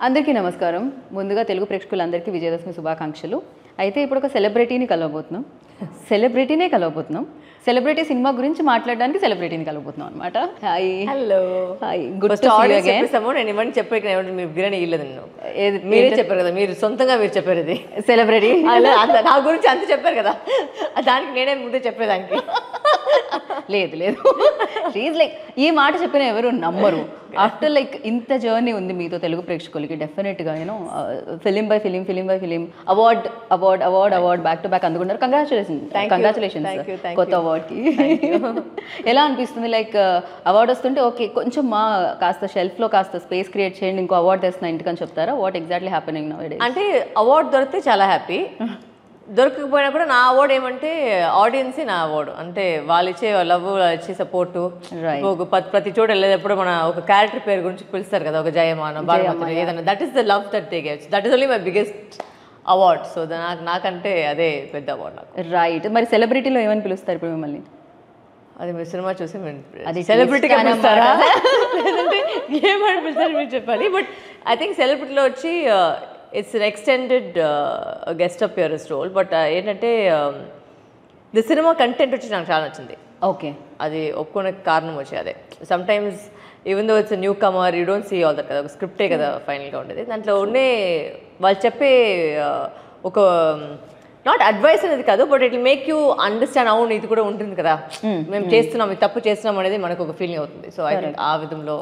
అందరికీ నమస్కారం ముందుగా తెలుగు ప్రేక్షకులందరికీ విజయదశమి శుభాకాంక్షలు అయితే ఇప్పుడు ఒక సెలబ్రిటీని కలవబోతున్నాం సెలబ్రిటీనే కలవబోతున్నాం సెలబ్రిటీ సినిమా గురించి మాట్లాడడానికి సెలబ్రిటీని కలవబోతున్నాం అనమాట hi hello hi good first audience చెప్పేసాము నేను ఇవన్నీ చెప్పాక నేను మీరు బిర్యానీ ఇవ్వలేదు నేను ఏది మీరే చెప్పారు కదా మీరు సొంతంగా మీరు చెప్పారు ఇది సెలబ్రిటీ అలా అంత నా గురించి అంత చెప్పారు కదా దానికి నేనే ముందే చెప్పేదానికి లేదు లేదు షీఈ్ లైక్ ఈ మాట చెప్పిన ఎవరు నమ్మరు ఆఫ్టర్ లైక్ ఇంత జర్నీ ఉంది మీతో తెలుగు ప్రేక్షకులకి డెఫినెట్గా you know film by film film by film award award award award back to back అందుకున్నారు congratulation Thank you. Congratulations Thank you, thank కొత్త అవార్డ్కి ఎలా అనిపిస్తుంది లైక్ అవార్డ్ వస్తుంటే ఓకే కొంచెం మా కాస్త షెల్ఫ్లో కాస్త స్పేస్ క్రియేట్ చేయండి ఇంకో అవార్డ్ తెస్తున్నా ఇంటికని చెప్తారా వాట్ ఎగ్జాక్ట్లీ హ్యాపెనింగ్ నౌ అంటే అవార్డు దొరికితే చాలా హ్యాపీ దొరకకపోయినా కూడా నా అవార్డు ఏమంటే ఆడియన్స్ నా అవార్డు అంటే వాళ్ళు ఇచ్చే లవ్ వాళ్ళు ఇచ్చే సపోర్ట్ Right. ఒక ప్రతి- ప్రతి చోట వెళ్ళేటప్పుడు మన ఒక క్యారెక్టర్ పేరు గురించి పిలుస్తారు కదా ఒక జయమాన బాలమతి ఏదైనా that is the love that they gets that is only my biggest award so నాకు నాకంటే అదే పెద్ద అవార్డు నాకు రైట్ మరి సెలబ్రిటీలో ఏమని పిలుస్తారు ఇప్పుడు మిమ్మల్ని అది మీరు సినిమా చూసి అది అది సెలబ్రిటీగా twist పిలుస్తారా లేదంటే ఏమని పిలుస్తారు మీరు చెప్పాలి బట్ ఐ థింక్ సెలబ్రిటీలో వచ్చి it's an extended guest appearance role but ఏంటంటే ది సినిమా కంటెంట్ వచ్చి నాకు చాలా నచ్చింది ఓకే అది ఒప్పుకునే కారణం వచ్చి అదే sometimes even though it's newcomer you don't see all that కదా ఒక స్క్రిప్టే కదా ఫైనల్గా ఉండేది దాంట్లో ఉండే వాళ్ళు చెప్పే uh, ఒక నాట్ అడ్వైస్ అనేది కాదు but it make you understand అవును ఇది కూడా ఉంటుంది కదా మేము చేస్తున్నాం ఇది తప్పు చేస్తున్నాం అనేది మనకు ఒక ఫీలింగ్ అవుతుంది సో ఐ థింక్ ఆ విధంలో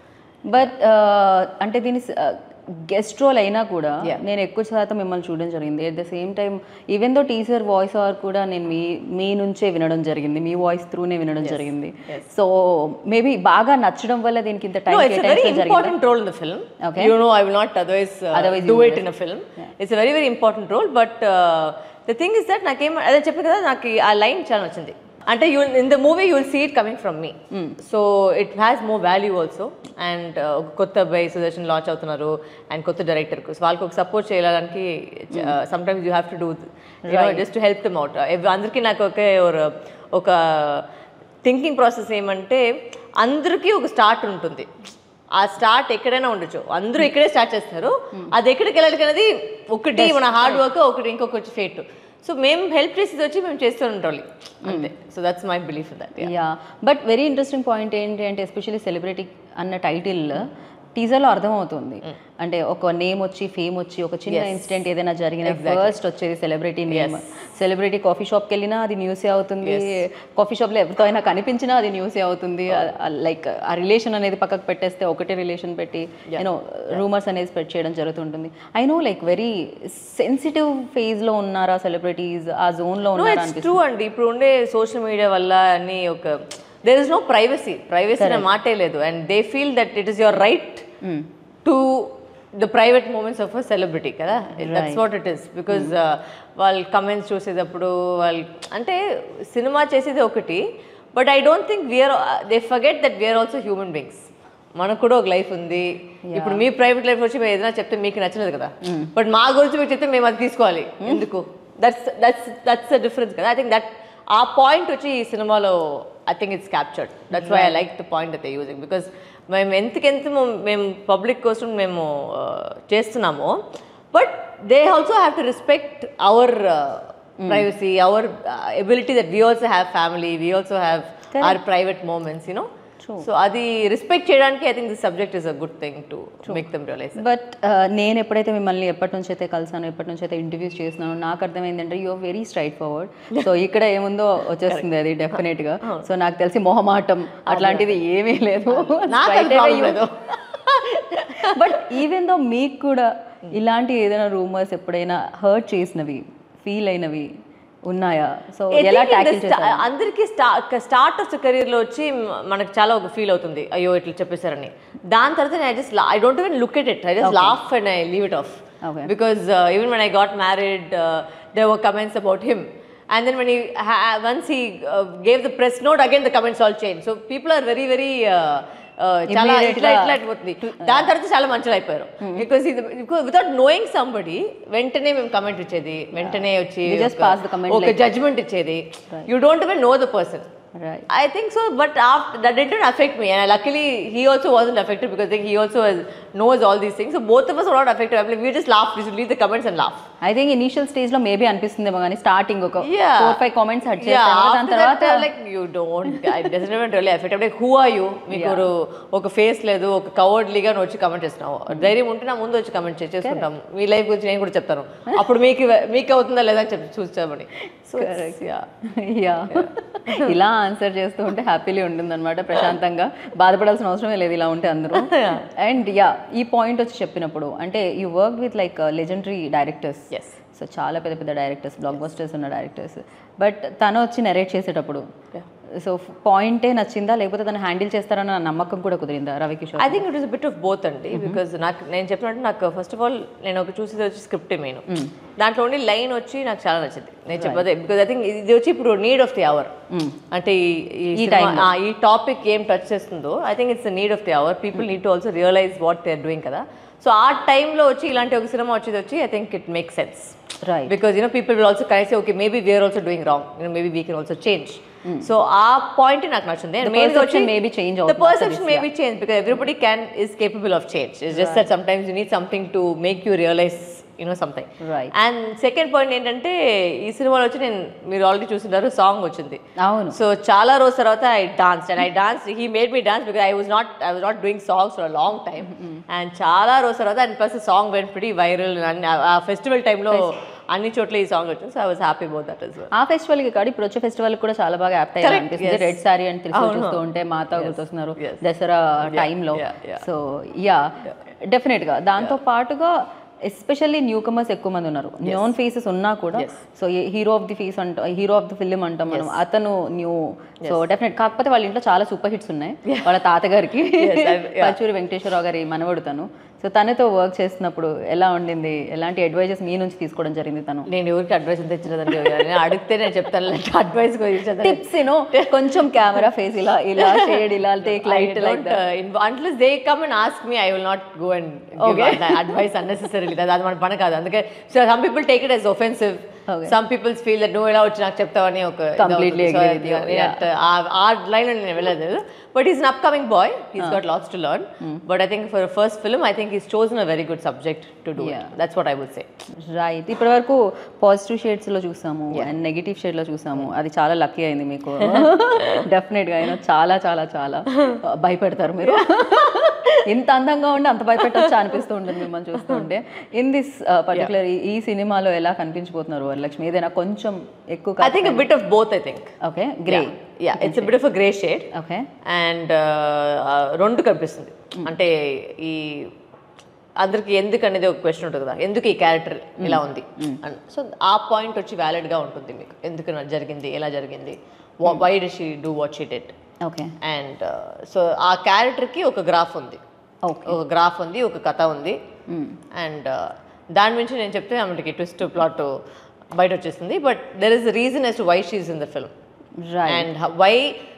బట్ అంటే దీని గెస్ట్ రోల్ అయినా కూడా నేను ఎక్కువ శాతం మిమ్మల్ని చూడడం జరిగింది at the same time even though teacher voice over కూడా నేను మీ మీ నుంచే వినడం జరిగింది మీ వాయిస్ త్రూనే వినడం జరిగింది సో మేబీ బాగా నచ్చడం వల్ల దీనికి ఇంత time it's very important role in the film Okay. You know I will not otherwise Otherwise do it in a film it's very very important role but the thing is that నాకేం అదే చెప్పాను కదా నాకు ఆ line చాలా నచ్చింది అంటే you in the movie you will see it coming from me so it has more value also and కొత్త అబ్బాయి సుదర్శన్ లాంచ్ అవుతున్నారు అండ్ కొత్త డైరెక్టర్ వాళ్ళకి ఒక సపోర్ట్ చేయడానికి sometimes you have to do just to help them out అందరికీ నాకు ఒకే ఒక- ఒక థింకింగ్ ప్రాసెస్ ఏమంటే అందరికీ ఒక స్టార్ట్ ఉంటుంది ఆ స్టార్ట్ ఎక్కడైనా ఉండొచ్చు అందరూ ఇక్కడే స్టార్ట్ చేస్తారు అది ఎక్కడికి వెళ్ళాలి అనేది ఒకటి మన హార్డ్ వర్క్ ఒకటి ఇంకొకటి ఫేట్ సో మేము హెల్ప్ చేసేది వచ్చి మేము చేస్తూ ఉండాలి అంతే so that's my belief that yeah but very interesting point ఏంటి అంటే ఎస్పెషల్లీ సెలబ్రిటీ అన్న టైటిల్ టీజర్లో అర్థమవుతుంది అంటే ఒక నేమ్ వచ్చి ఫేమ్ వచ్చి ఒక చిన్న ఇన్సిడెంట్ ఏదైనా జరిగిన ఫస్ట్ వచ్చేది సెలబ్రిటీ నేమ్ సెలబ్రిటీ కాఫీ షాప్కి వెళ్ళినా అది న్యూసే అవుతుంది కాఫీ షాప్లో ఎవరితో అయినా కనిపించినా అది న్యూసే అవుతుంది లైక్ ఆ రిలేషన్ అనేది పక్కకు పెట్టేస్తే ఒకటే రిలేషన్ పెట్టి యూనో రూమర్స్ అనేది స్ప్రెడ్ చేయడం జరుగుతుంటుంది I know like very sensitive ఫేజ్లో ఉన్నారా సెలబ్రిటీస్ ఆ జోన్లో ఉన్నారా ఇట్స్ ట్రూ అండి ఇప్పుడు ఉండే సోషల్ మీడియా వల్ల అన్ని ఒక there is no privacy privacy అనే మాటే లేదు and they feel that it is your right to the private moments of a celebrity కదా that's what it is because వాళ్ళు కమెంట్స్ చూసేటప్పుడు వాళ్ళు అంటే సినిమా చేసేది ఒకటి but I don't think we're they forget that we're also human beings మనకు కూడా ఒక లైఫ్ ఉంది ఇప్పుడు మీ ప్రైవేట్ లైఫ్ వచ్చి మేము ఏదైనా చెప్తే మీకు నచ్చలేదు కదా బట్ మా గురించి మీరు చెప్తే మేము అది తీసుకోవాలి ఎందుకు that's that's that's the difference కదా ఐ థింక్ దట్ ఆ పాయింట్ వచ్చి ఈ సినిమాలో I think it's captured that's why I like the point that using because మేము ఎంతకెంత మేము పబ్లిక్ కోసం మేము uh, చేస్తున్నామో but they also have to respect our privacy our ability that we also have family we also have our private moments you know so అది respect చేయడానికి I think this subject is a good thing to make them realise but నేను ఎప్పుడైతే మిమ్మల్ని ఎప్పటి నుంచి అయితే కలిసాను ఎప్పటి నుంచి అయితే ఇంటర్వ్యూస్ చేస్తున్నాను నాకు అర్థమైందంటే you're very straightforward so ఇక్కడ ఏముందో వచ్చేస్తుంది అది డెఫినెట్ గా సో నాకు తెలిసి మొహమాటం అట్లాంటిది ఏమీ లేదు నాకు అది problem లేదు. బట్ ఈవెన్ దో మీకు కూడా ఇలాంటి ఏదైనా రూమర్స్ ఎప్పుడైనా హర్ట్ చేసినవి ఫీల్ అయినవి ఉన్నాయా సో ఎలా ట్యాకిల్ చేస్తారు అందరికి స్టార్టర్స్ కెరీర్లో వచ్చి మ- మనకు చాలా ఒక ఫీల్ అవుతుంది అయ్యో ఇట్లా చెప్పేశారని దాని తర్వాత I just I don't even look at it I just laugh and I leave it off Okay. Because even when I got married they were comments about him and then when once he gave the press note again the comments all change so people are very very చాలా ఇట్లా ఇట్లా అయిపోతుంది దాని తర్వాత చాలా మంచిగా అయిపోయారు because ఇది వితౌట్ నోయింగ్ సంబడి వెంటనే మేము కమెంట్ ఇచ్చేది వెంటనే వచ్చి You just ఒక- pass the comment ఒక జడ్జ్మెంట్ ఇచ్చేది you don't even know the person right I think so, but after, that didn't affect me. And luckily, he also wasn't affected because I think he also has knows all these things. So both of us are not affected. I'm like, we just laugh. We should leave the comments and laugh. I think initial stage లో maybe అనిపిస్తుందేమో కానీ starting ఒక Yeah. Four five comments hurt Yeah, చేస్తాను దాని after తర్వాత that, like you don't, it doesn't even really affect. I'm like, who are you? మీకు ఒక ఒక ఫేస్ లేదు ఒక కవర్డ్లీగా నువ్వు వచ్చి కమెంట్ చేస్తున్నావు ధైర్యం ఉంటే నా ముందు వచ్చి కమెంట్ చేసుకుంటాం మీ లైఫ్ గురించి నేను కూడా చెప్తాను అప్పుడు మీకు మీకు అవుతుందా లేదా అని చెప్పి చూస్తామని సో యా ఇలా ఆన్సర్ చేస్తూ ఉంటే హ్యాపీలీ ఉంటుంది అనమాట ప్రశాంతంగా బాధపడాల్సిన అవసరమే లేదు ఇలా ఉంటే అందరూ అండ్ యా ఈ పాయింట్ వచ్చి చెప్పినప్పుడు అంటే you work with like legendary directors yes so చాలా పెద్ద పెద్ద డైరెక్టర్స్ బ్లాక్ బస్టర్స్ ఉన్న డైరెక్టర్స్ బట్ తను వచ్చి నెరేట్ చేసేటప్పుడు సో పాయింటే నచ్చిందా లేకపోతే తను హ్యాండిల్ చేస్తారన్న నమ్మకం కూడా కుదిరిందా Ravikishore I think it is bit of both అండి బికాజ్ నాకు నేను చెప్పినట్టు నాకు ఫస్ట్ ఆఫ్ ఆల్ నేను ఒక చూసేది వచ్చి స్క్రిప్ట్ మెయిన్ దాంట్లో ఓన్లీ లైన్ వచ్చి నాకు చాలా నచ్చింది నేను చెప్పదే బికాజ్ ఐ థింక్ ఇది వచ్చి ఇప్పుడు నీడ్ ఆఫ్ ది అవర్ అంటే ఈ- ఈ సినిమా- ఆ, ఈ టాపిక్ ఏం టచ్ చేస్తుందో I think it's need of the hour people need to also realise what they are doing కదా సో ఆ టైంలో వచ్చి ఇలాంటి ఒక సినిమా వచ్చేది వచ్చి I think it make sense right because you know people will also kind of say okay maybe we are also doing wrong you know maybe we can also change so ఆ point నాకు నచ్చింది and The main గా perception వచ్చి- may be change the అవుతుంది after perception may be changed because everybody can is capable of change it's just that sometimes you need something to make you realize you know something Right. And second point ఏంటంటే ఈ సినిమాలో వచ్చి నేను మీరు already చూసినారు song వచ్చింది అవును so చాలా రోజు తర్వాత I dance and I dance he made me dance because I was not I was not doing songs for long time and చాలా రోజు తర్వాత and plus song went pretty viral and ఆ festival టైంలో అన్ని చోట్ల ఈ సాంగ్ వచ్చింది so I was happy about that is ఆ ఫెస్టివల్ కి కాదు ఇప్పుడు వచ్చే ఫెస్టివల్ కూడా చాలా బాగా యాప్ట్ అయ్యారు Correct, అనిపిస్తుంది yes. రెడ్ సారీ అని త్రిశూల్ అవును. చూస్తూ ఉంటే మాతా గుర్తొస్తున్నారు yes. దసరా టైంలో yeah, yeah. So yeah definite గా దాంతో పాటుగా ఎస్పెషల్లీ న్యూ కమర్స్ ఎక్కువ మంది ఉన్నారు న్యూన్ ఫేసెస్ ఉన్నా కూడా so hero of the face అంట హీరో ఆఫ్ ది ఫిల్మ్ అంటాం మనం అతను న్యూ సో డెఫినెట్ కాకపోతే వాళ్ళ ఇంట్లో చాలా సూపర్ హిట్స్ ఉన్నాయి వాళ్ళ తాతగారికి పచ్చూరి వెంకటేశ్వరరావు గారి మనవడు తను సో తనతో వర్క్ చేస్తున్నప్పుడు ఎలా ఉండింది ఎలాంటి అడ్వైజెస్ మీ నుంచి తీసుకోవడం జరిగింది తను నేను ఎవరికి అడ్వైస్ ఎంత ఇచ్చినదండి నేను అడిగితే నేను చెప్తాను లైక్ అడ్వైస్ టిప్స్ యూనో కొంచెం కెమెరా ఫేస్ ఇలా ఇలా షేడ్ ఇలా take light like unless they come and ask me I will not go and advice unnecessary అది మన పని కాదు అందుకే so some people take it as offensive Okay. Some peoples feel that నువ్వు ఎలా వచ్చి నాకు చెప్తావని ఒక ఇది Completely అవుతుంది. So, agree with you. నేను at- ఆ- ఆ లైన్ నేను వెళ్ళలేదు but is an upcoming boy he's got lots to learn but I think for first film I think is chosen a very good subject to do Yeah. That's what I would say right ఇప్పటి వరకు positive shades లో చూసాము and negative shade లో చూసాము అది చాలా lucky అయింది మీకు డెఫినెట్ గా అయినా చాలా చాలా చాలా భయపెడతారు మీరు ఇంత అందంగా ఉండి అంత భయపెట్టచ్చా అనిపిస్తూ ఉంటుంది మిమ్మల్ని చూస్తూ ఉంటే ఇన్ దిస్ పర్టికులర్ ఈ సినిమాలో ఎలా కనిపించిపోతున్నారు వరలక్ష్మి ఏదైనా కొంచెం ఎక్కువ I think bit of both I think okay grey yeah it's bit of a grey shade okay and రెండు కనిపిస్తుంది అంటే ఈ అందరికి ఎందుకు అనేది ఒక క్వశ్చన్ ఉంటుంది కదా ఎందుకు ఈ క్యారెక్టర్ ఇలా ఉంది సో ఆ పాయింట్ వచ్చి వ్యాలిడ్గా ఉంటుంది మీకు ఎందుకు ఇలా జరిగింది ఎలా జరిగింది why did she do what she did okay and so ఆ క్యారెక్టర్కి ఒక గ్రాఫ్ ఉంది ఓకే ఒక గ్రాఫ్ ఉంది ఒక కథ ఉంది అండ్ దాని నుంచి నేను చెప్తే ఆమెకి ట్విస్ట్ ప్లాట్ బయట వచ్చేస్తుంది but there is reason as to why she in the film right and why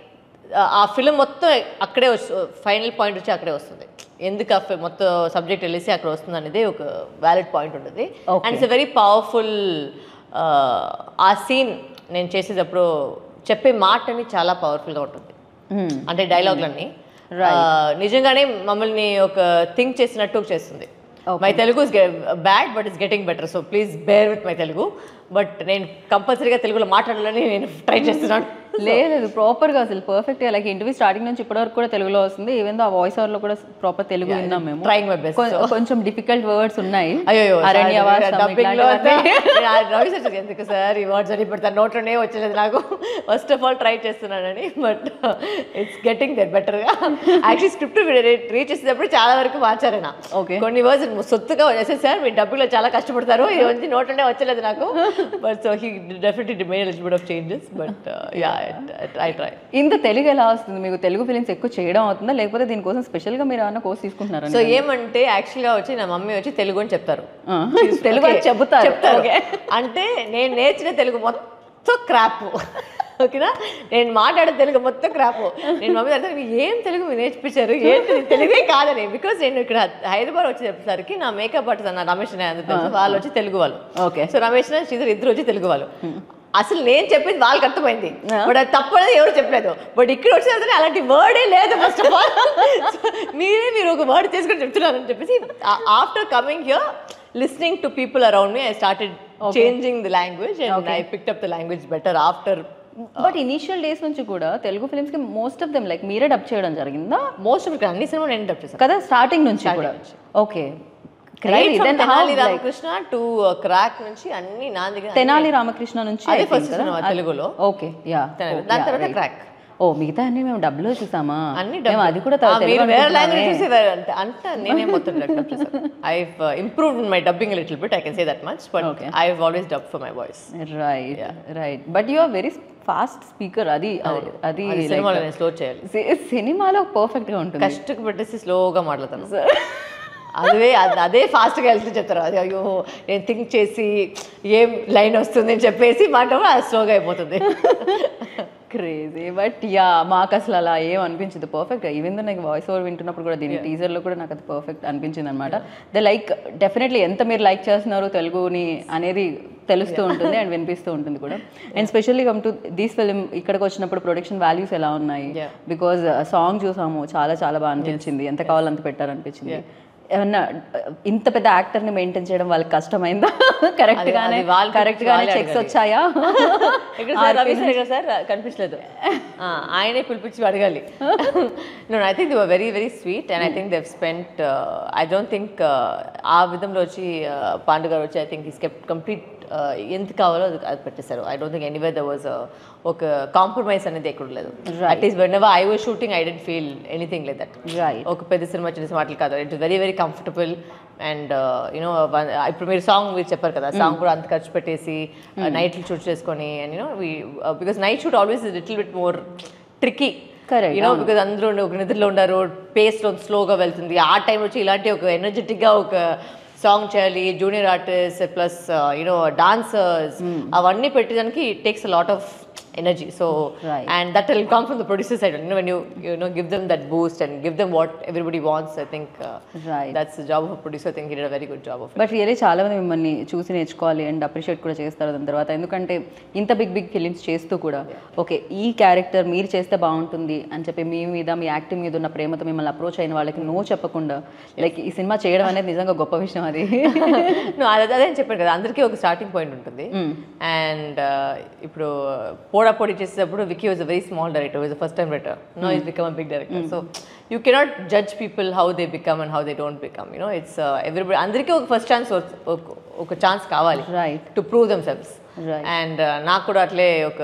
ఆ ఫిలిం మొత్తం అక్కడే ఫైనల్ పాయింట్ వచ్చి అక్కడే వస్తుంది ఎందుకు ఆ fi- మొత్తం సబ్జెక్ట్ వెళ్ళేసి అక్కడ వస్తుంది అనేది ఒక వ్యాలిడ్ పాయింట్ ఉంటుంది Okay. And it's very powerful ఆ సీన్ నేను చేసేటప్పుడు చెప్పే మాట అని చాలా పవర్ఫుల్గా ఉంటుంది అంటే డైలాగ్లన్నీ నిజంగానే మమ్మల్ని ఒక థింక్ చేసినట్టు చేస్తుంది my Telugu is bad but is getting better so please bear with my Telugu but నేను కంపల్సరీగా తెలుగులో మాట్లాడాలని నేను ట్రై చేస్తున్నాను లేదు ప్రాపర్గా అసలు పర్ఫెక్ట్గా లైక్ ఇంటర్వ్యూ స్టార్టింగ్ నుంచి ఇప్పటివరకు కూడా తెలుగులో వస్తుంది ఈవెన్ ఆ వాయిస్ ఓవర్లో కూడా ప్రాపర్ తెలుగు విన్నాం మేము ట్రైంగ్ మై బెస్ట్ కొ- కొంచెం డిఫికల్ట్ వర్డ్స్ ఉన్నాయి అయ్యో అరణ్యవాసం డబ్బింగ్ లో ఇట్లాంటివన్నీ. రవి సార్ ఎందుకు సార్ ఈ వర్డ్స్ అని ఇప్పుడు నోట్లోనే వచ్చలేదు నాకు ఫస్ట్ ఆఫ్ ఆల్ ట్రై చేస్తున్నానని but it's getting that better గా యాక్చువల్లీ స్క్రిప్ట్ రీచ్ చేసేటప్పుడు చాలా వరకు మార్చారైనా Okay. కొన్ని వర్డ్స్ సొత్తుగా వచ్చేసి సార్ మీ డబ్బులో చాలా కష్టపడతారు ఇది వచ్చి నోట్లోనే వచ్చలేదు నాకు but so he definitely made little bit of changes but yeah I try ఇంత తెలుగు ఎలా వస్తుంది మీకు తెలుగు ఫిలిమ్స్ ఎక్కువ చేయడం అవుతుందా లేకపోతే దీనికోసం స్పెషల్గా మీరు ఏమైనా కోర్స్ తీసుకుంటున్నారా సో ఏమంటే యాక్చువల్గా వచ్చి నా మమ్మీ వచ్చి తెలుగు అని చెప్తారు తెలుగు అని Okay. చెబుతారు చెప్తారు Okay. అంటే నేను నేర్చిన తెలుగు మొత్తం క్రాప్ ఓకేనా నేను మాట్లాడే తెలుగు మొత్తం క్రాప్ నేను మమ్మీ అర్థం ఏం తెలుగు మీరు నేర్పించారు ఏంటి ఇది తెలుగే కాదని బికాస్ నేను ఇక్కడ హైదరాబాద్ వచ్చేసరికి నా మేకప్ ఆర్టిస్ట్ అన్న రమేష్ అనే అందరూ తెలుసు వాళ్ళు వచ్చి తెలుగు వాళ్ళు ఓకే సో రమేష్ శ్రీధర్ ఇద్దరు వచ్చి తెలుగు వాళ్ళు అసలు నేను చెప్పింది వాళ్ళకి అర్థమైంది బట్ అది తప్పనేది ఎవరు చెప్పలేదు బట్ ఇక్కడ వచ్చిన అలాంటి వర్డే లేదు ఫస్ట్ ఆఫ్ ఆల్ మీరే మీరు ఒక వర్డ్ తీసుకొని చెప్తున్నారని చెప్పేసి after coming here listening to people around me I started changing the language and I picked up the language better after but initial days నుంచి కూడా తెలుగు ఫిల్మ్స్ కి మోస్ట్ ఆఫ్ దెమ్ లైక్ మీరే డబ్ చేయడం జరిగిందా most of అన్ని సినిమా నేను dub చేశాను కదా స్టార్టింగ్ నుంచి కూడా okay Right from Tenali Ramakrishna to Krack నుంచి అన్ని నా దగ్గర తెనాలి రామకృష్ణ నుంచి అదే ఫస్ట్ సినిమా తెలుగులో ఓకే యా తెనాలి. దాని తర్వాత క్రాక్ ఓ మిగతా అన్ని మేము డబ్బులో చూసామా అన్ని మేము అది కూడా ఆ, తెలుగు మీరు వేరే అనుకుంటున్నామే. లాంగ్వేజ్ చూసేవారు అంటే అంటే నేనే మొత్తం డబ్ చేశాను I improved my dubbing little bit I can say that much but I always dub for my voice right right but you are very fast speaker అది అది- అది సినిమాలో నేను స్లో చేయాలి సి- సినిమాలో పర్ఫెక్ట్ గా ఉంటుంది కష్టకు పెట్టేసి స్లోగా మాట్లాడతాను అదే అద- అదే ఫాస్ట్గా వెళ్తూ చెప్తారు అది అయ్యో నేను థింక్ చేసి ఏం లైన్ వస్తుంది అని చెప్పేసి మాట్లాడు అది స్లోగా అయిపోతుంది క్రేజీ బట్ యా మాకు అసలు అలా ఏం అనిపించింది పర్ఫెక్ట్ ఈవెన్ దో నాకు వాయిస్ ఓవర్ వింటున్నప్పుడు కూడా దీని టీజర్లో కూడా నాకు అది పర్ఫెక్ట్ అనిపించింది అనమాట ద లైక్ డెఫినెట్లీ ఎంత మీరు లైక్ చేస్తున్నారు తెలుగుని అనేది తెలుస్తూ ఉంటుంది అండ్ వినిపిస్తూ ఉంటుంది కూడా and specially come to these film ఇక్కడికి వచ్చినప్పుడు ప్రొడక్షన్ వాల్యూస్ ఎలా ఉన్నాయి Yeah. బికాజ్ సాంగ్ చూసాము చాలా చాలా బాగా అనిపించింది ఎంత కావాలో అంత పెట్టారనిపించింది ఏమన్నా ఇంత పెద్ద యాక్టర్ని మెయింటైన్ చేయడం వాళ్ళకి కష్టమైందా కరెక్ట్ అది- గానే అది వాళ్ళకి కరెక్ట్ గానే వాళ్ళే చెక్స్ అడగాలి. వచ్చాయా ఇక్కడ సార్ రవి సార్ ఇక్కడ సార్ కనిపించలేదు ఆ, ఆయనే పిలిపించి అడగాలి no I think they were very very sweet and I think they've spent I don't think ఆ విధంలో వచ్చి పాండు గారు వచ్చి I think is kept complete ఎంత కావాలో అది అది పెట్టేశారు I don't think anyway the was ఒక కాంప్రమైజ్ అనేది ఎక్కడ లేదు at least whenever I was shooting I didn't feel anything like that Right. ఒక పెద్ద సినిమా చిన్న సినిమా అట్లా కాదు it's very very comfortable and you know ఇప్పుడు మీరు సాంగ్ మీరు చెప్పారు కదా సాంగ్ కూడా అంత ఖర్చు పెట్టేసి నైట్లు షూట్ చేసుకొని and you know because night shoot always little bit more tricky Correct, you know because అందరూ ఉండి ఒక నిద్రలో ఉండరు పేస్ స్లోగా వెళ్తుంది ఆ టైం వచ్చి ఇలాంటి ఒక ఎనర్జెటిక్గా ఒక సాంగ్ చేయాలి junior artist plus you know dancers అవన్నీ పెట్టడానికి it takes a lot of energy so Right. and that will come from the producer side you know when you you know give them that boost and give them what everybody wants i think uh, Right. that's the job of a producer i think he did a very good job of it but really చాలా మంది మిమ్మల్ని చూసి నేర్చుకోవాలి and appreciate కూడా చేస్తారు దాని తర్వాత ఎందుకంటే ఇంత బిగ్ బిగ్ ఫిలిమ్స్ చేస్తూ కూడా ఓకే ఈ క్యారెక్టర్ మీరు చేస్తే బాగుంటుంది అని చెప్పి మీ మీద మీ యాక్టింగ్ మీద ఉన్న ప్రేమతో మిమ్మల్ని అప్రోచ్ అయిన వాళ్ళకి నో చెప్పకుండా లైక్ ఈ సినిమా చేయడం అనేది నిజంగా గొప్ప విషయం అది no అదే అదే చెప్పాను కదా అందరికీ ఒక స్టార్టింగ్ పాయింట్ ఉంటుంది అండ్ ఇప్పుడు పోడా పొడి చేసేటప్పుడు Vicky was a very small director was first time director no is become a big director so you cannot judge people how they become and how they don't become you know it's everybody అందరికీ ఒక first chance ఒక chance కావాలి right to prove themselves Right. And నాకు కూడా అట్లే ఒక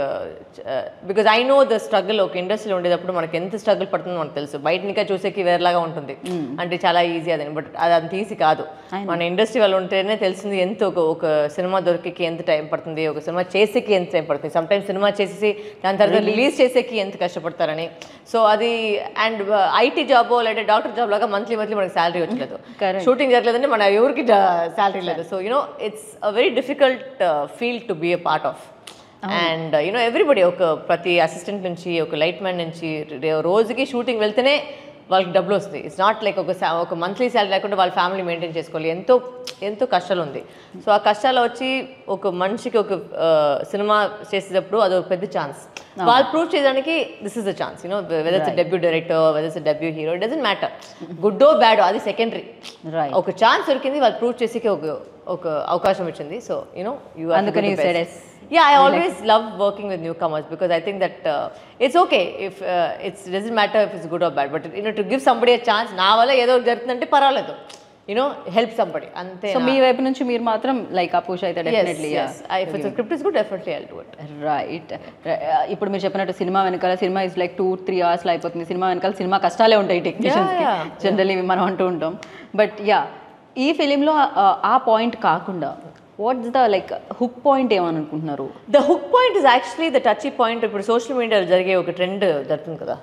because I know the struggle ఒక ఇండస్ట్రీలో ఉండేటప్పుడు మనకి ఎంత స్ట్రగుల్ పడుతుందో మనకు తెలుసు బయట ఇంకా చూసేకి వేరేలాగా ఉంటుంది అంటే చాలా ఈజీ అదని బట్ అది అంత ఈజీ కాదు మన ఇండస్ట్రీ వాళ్ళు ఉంటేనే తెలిసింది ఎంత ఒక ఒక సినిమా దొరికేకి ఎంత టైం పడుతుంది ఒక సినిమా చేసేకి ఎంత టైం పడుతుంది సమ్ టైమ్స్ సినిమా చేసేసి దాని తర్వాత రిలీజ్ చేసేకి ఎంత కష్టపడతారని సో అది అండ్ ఐటీ జాబ్ లేదా డాక్టర్ జాబ్ లాగా మంత్లీ మంత్లీ మనకి శాలరీ వచ్చలేదు Correct. షూటింగ్ జరగలేదంటే మన ఎవరికి శాలరీ లేదు so you know it's a very difficult feel to be a part of and you know everybody ఒక ప్రతి అసిస్టెంట్ నుంచి ఒక లైట్ మ్యాన్ నుంచి రే- రోజుకి షూటింగ్ వెళ్తేనే వాళ్ళకి డబ్బులు వస్తాయి ఇట్స్ నాట్ లైక్ ఒక sa- ఒక మంత్లీ శాలరీ లేకుండా వాళ్ళ ఫ్యామిలీ మెయింటైన్ చేసుకోవాలి ఎంతో ఎంతో కష్టాలు ఉంది సో ఆ కష్టాలు వచ్చి ఒక మనిషికి ఒక సినిమా చేసేటప్పుడు అది ఒక పెద్ద ఛాన్స్ వాళ్ళు ప్రూవ్ చేయడానికి this is the chance you know whether it's debut director whether it's debut hero doesn't matter good bad అది సెకండరీ రైట్ ఒక ఛాన్స్ దొరికింది వాళ్ళు ప్రూవ్ చేసేకి ఒక ఒక అవకాశం వచ్చింది సో యూనో యూ అందుకని you said yes. Yeah I always love working with newcomers because I think that it's okay if it's doesn't matter if it's good or bad but you know to give somebody chance నా వల్ల ఏదో ఒకటి జరుగుతుందంటే పర్వాలేదు you know help somebody అంతే so మీ వైపు నుంచి మీరు మాత్రం లైక్ ఆ పుష్ అయితే definitely if it's script is good definitely I'll do it right ఇప్పుడు మీరు చెప్పినట్టు సినిమా వెనకాల సినిమా ఇస్ లైక్ టూ త్రీ అవర్స్లో అయిపోతుంది సినిమా వెనకాల సినిమా కష్టాలే ఉంటాయి టెక్నీషియన్స్కి yeah. జనరల్లీ మనం అంటూ ఉంటాం బట్ యా ఈ ఫిలింలో ఆ పాయింట్ కాకుండా what's the like hook point ఏమని అనుకుంటున్నారు the hook point is actually the touch point ఇప్పుడు సోషల్ మీడియాలో జరిగే ఒక ట్రెండ్ జరుగుతుంది కదా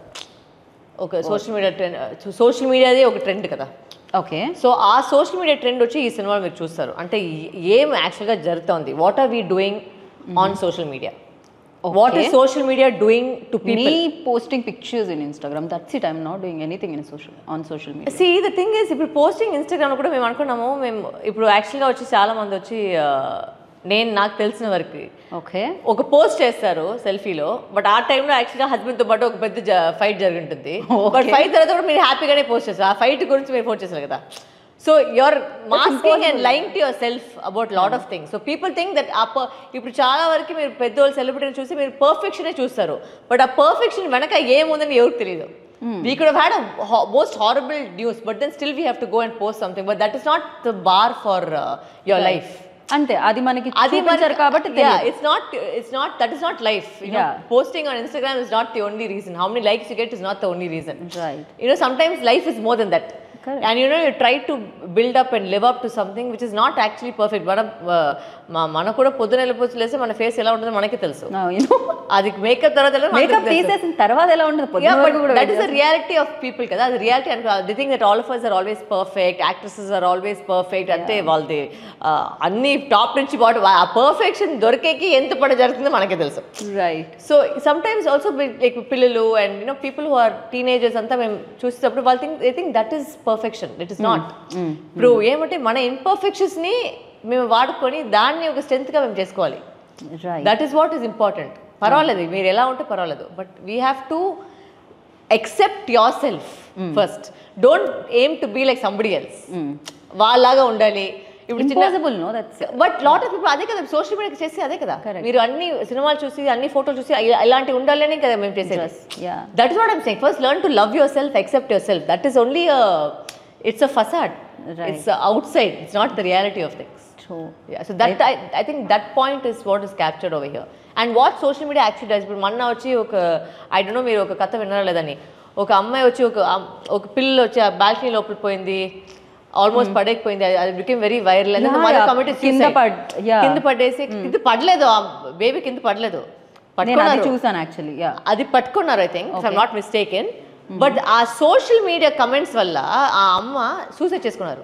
ఒక సోషల్ మీడియా ట్రెండ్ సోషల్ మీడియాదే ఒక ట్రెండ్ కదా ఓకే సో ఆ సోషల్ మీడియా ట్రెండ్ వచ్చి ఈ సినిమాలో మీరు చూస్తారు అంటే ఏ- ఏం యాక్చువల్గా జరుగుతోంది what are we doing on social media what is social media doing to me posting pictures in Instagram that's it I'm not doing anything in social on social media see the thing is ఇప్పుడు posting Instagram కూడా మేము అనుకున్నాము మేము ఇప్పుడు యాక్చువల్గా వచ్చి చాలా మంది వచ్చి నేను నాకు తెలిసిన వరకు ఓకే ఒక పోస్ట్ చేస్తారు సెల్ఫీలో బట్ ఆ టైంలో యాక్చువల్గా హస్బెండ్తో పాటు ఒక పెద్ద ఫైట్ జరుగుంటుంది బట్ ఫైట్ తర్వాత కూడా మీరు హ్యాపీగానే పోస్ట్ చేస్తారు ఆ ఫైట్ గురించి మీరు పోస్ట్ చేస్తారు కదా so your masking and lying to yourself about lot of things so people think that ఆ per- ఇప్పుడు చాలా వరకు మీరు పెద్దోళ్ళు సెలబ్రిటీని చూసి మీరు పర్ఫెక్షనే చూస్తారు బట్ ఆ పర్ఫెక్షన్ వెనక ఏముందని ఎవరికి తెలియదు we could had most horrible news but then still we have to go and post something but that is not the bar for your life అంతే అది మనకి అది చూపించారు కాబట్టి it's not it's not that is not life Yeah. Posting on Instagram is not the only reason how many likes you get is not the only reason right you know sometimes life is more than that Correct. and you know you try to build up and live up to something which is not actually perfect మన మ- మనకు కూడా పొద్దున వెళ్ళిపోవచ్చు లేస్తే మన face ఎలా ఉంటుందో మనకే తెలుసు అది మేకప్ తర్వాత ఎలా మనకి మేకప్ తెలుసు. తీసేసిన తర్వాత ఎలా ఉంటుంది Yeah, పొద్దున but వరకు కూడా that is the reality of people కదా అది రియాలిటీ అనుకో the thing that all of us are always perfect actresses are always perfect అంటే వాళ్ళది ఆ, అన్ని టాప్ నుంచి బాటు ఆ పర్ఫెక్షన్ దొరికేకి ఎంత పడ జరుగుతుందో మనకే తెలుసు right so sometimes also like పిల్లలు and you know people who are teenagers అంతా మేము చూసేటప్పుడు వాళ్ళు think I think that is perfection it is not ఇప్పుడు ఏమంటే మన imperfections ని మేము వాడుకొని దాన్ని ఒక strength గా మేము చేసుకోవాలి right that is what is important పర్వాలేదు మీరు ఎలా ఉంటే పర్వాలేదు but we have to accept yourself first don't aim to be like somebody else వాళ్ళలాగా ఉండాలి ఇప్పుడు చిన్న impossible no that's but lot of people అదే కదా సోషల్ మీడియా చేసి అదే కదా మీరు అన్ని సినిమాలు చూసి అన్ని ఫోటోలు చూసి ఇ- ఇలాంటి ఉండాలని కదా మేము చేసేది yeah that is what I'm saying first learn to love yourself accept yourself that is only it's a facade it's outside it's not the reality of things true Yeah, so that I, I think that point is what is captured over here. And what social media actually does, ఇప్పుడు మొన్న వచ్చి ఒక I don't know మీరు ఒక కథ విన్నారా లేదని ఒక అమ్మాయి వచ్చి ఒక అమ్- ఒక పిల్ల వచ్చి ఆ బాల్కనీ లోపల పోయింది ఆల్మోస్ట్ పడేకపోయింది అది- అది became very viral Yeah, yeah. కమిటీ కింద పడ్- yeah. కింద పడేసి కింద పడలేదు ఆ బేబీ కింద పడలేదు నేను అది పట్టుకున్నారు చూసాను యాక్చువల్లీ యా అది పట్టుకున్నారు I think I'm not mistaken but ఆ సోషల్ మీడియా కమెంట్స్ వల్ల ఆ అమ్మ సూసైడ్ చేసుకున్నారు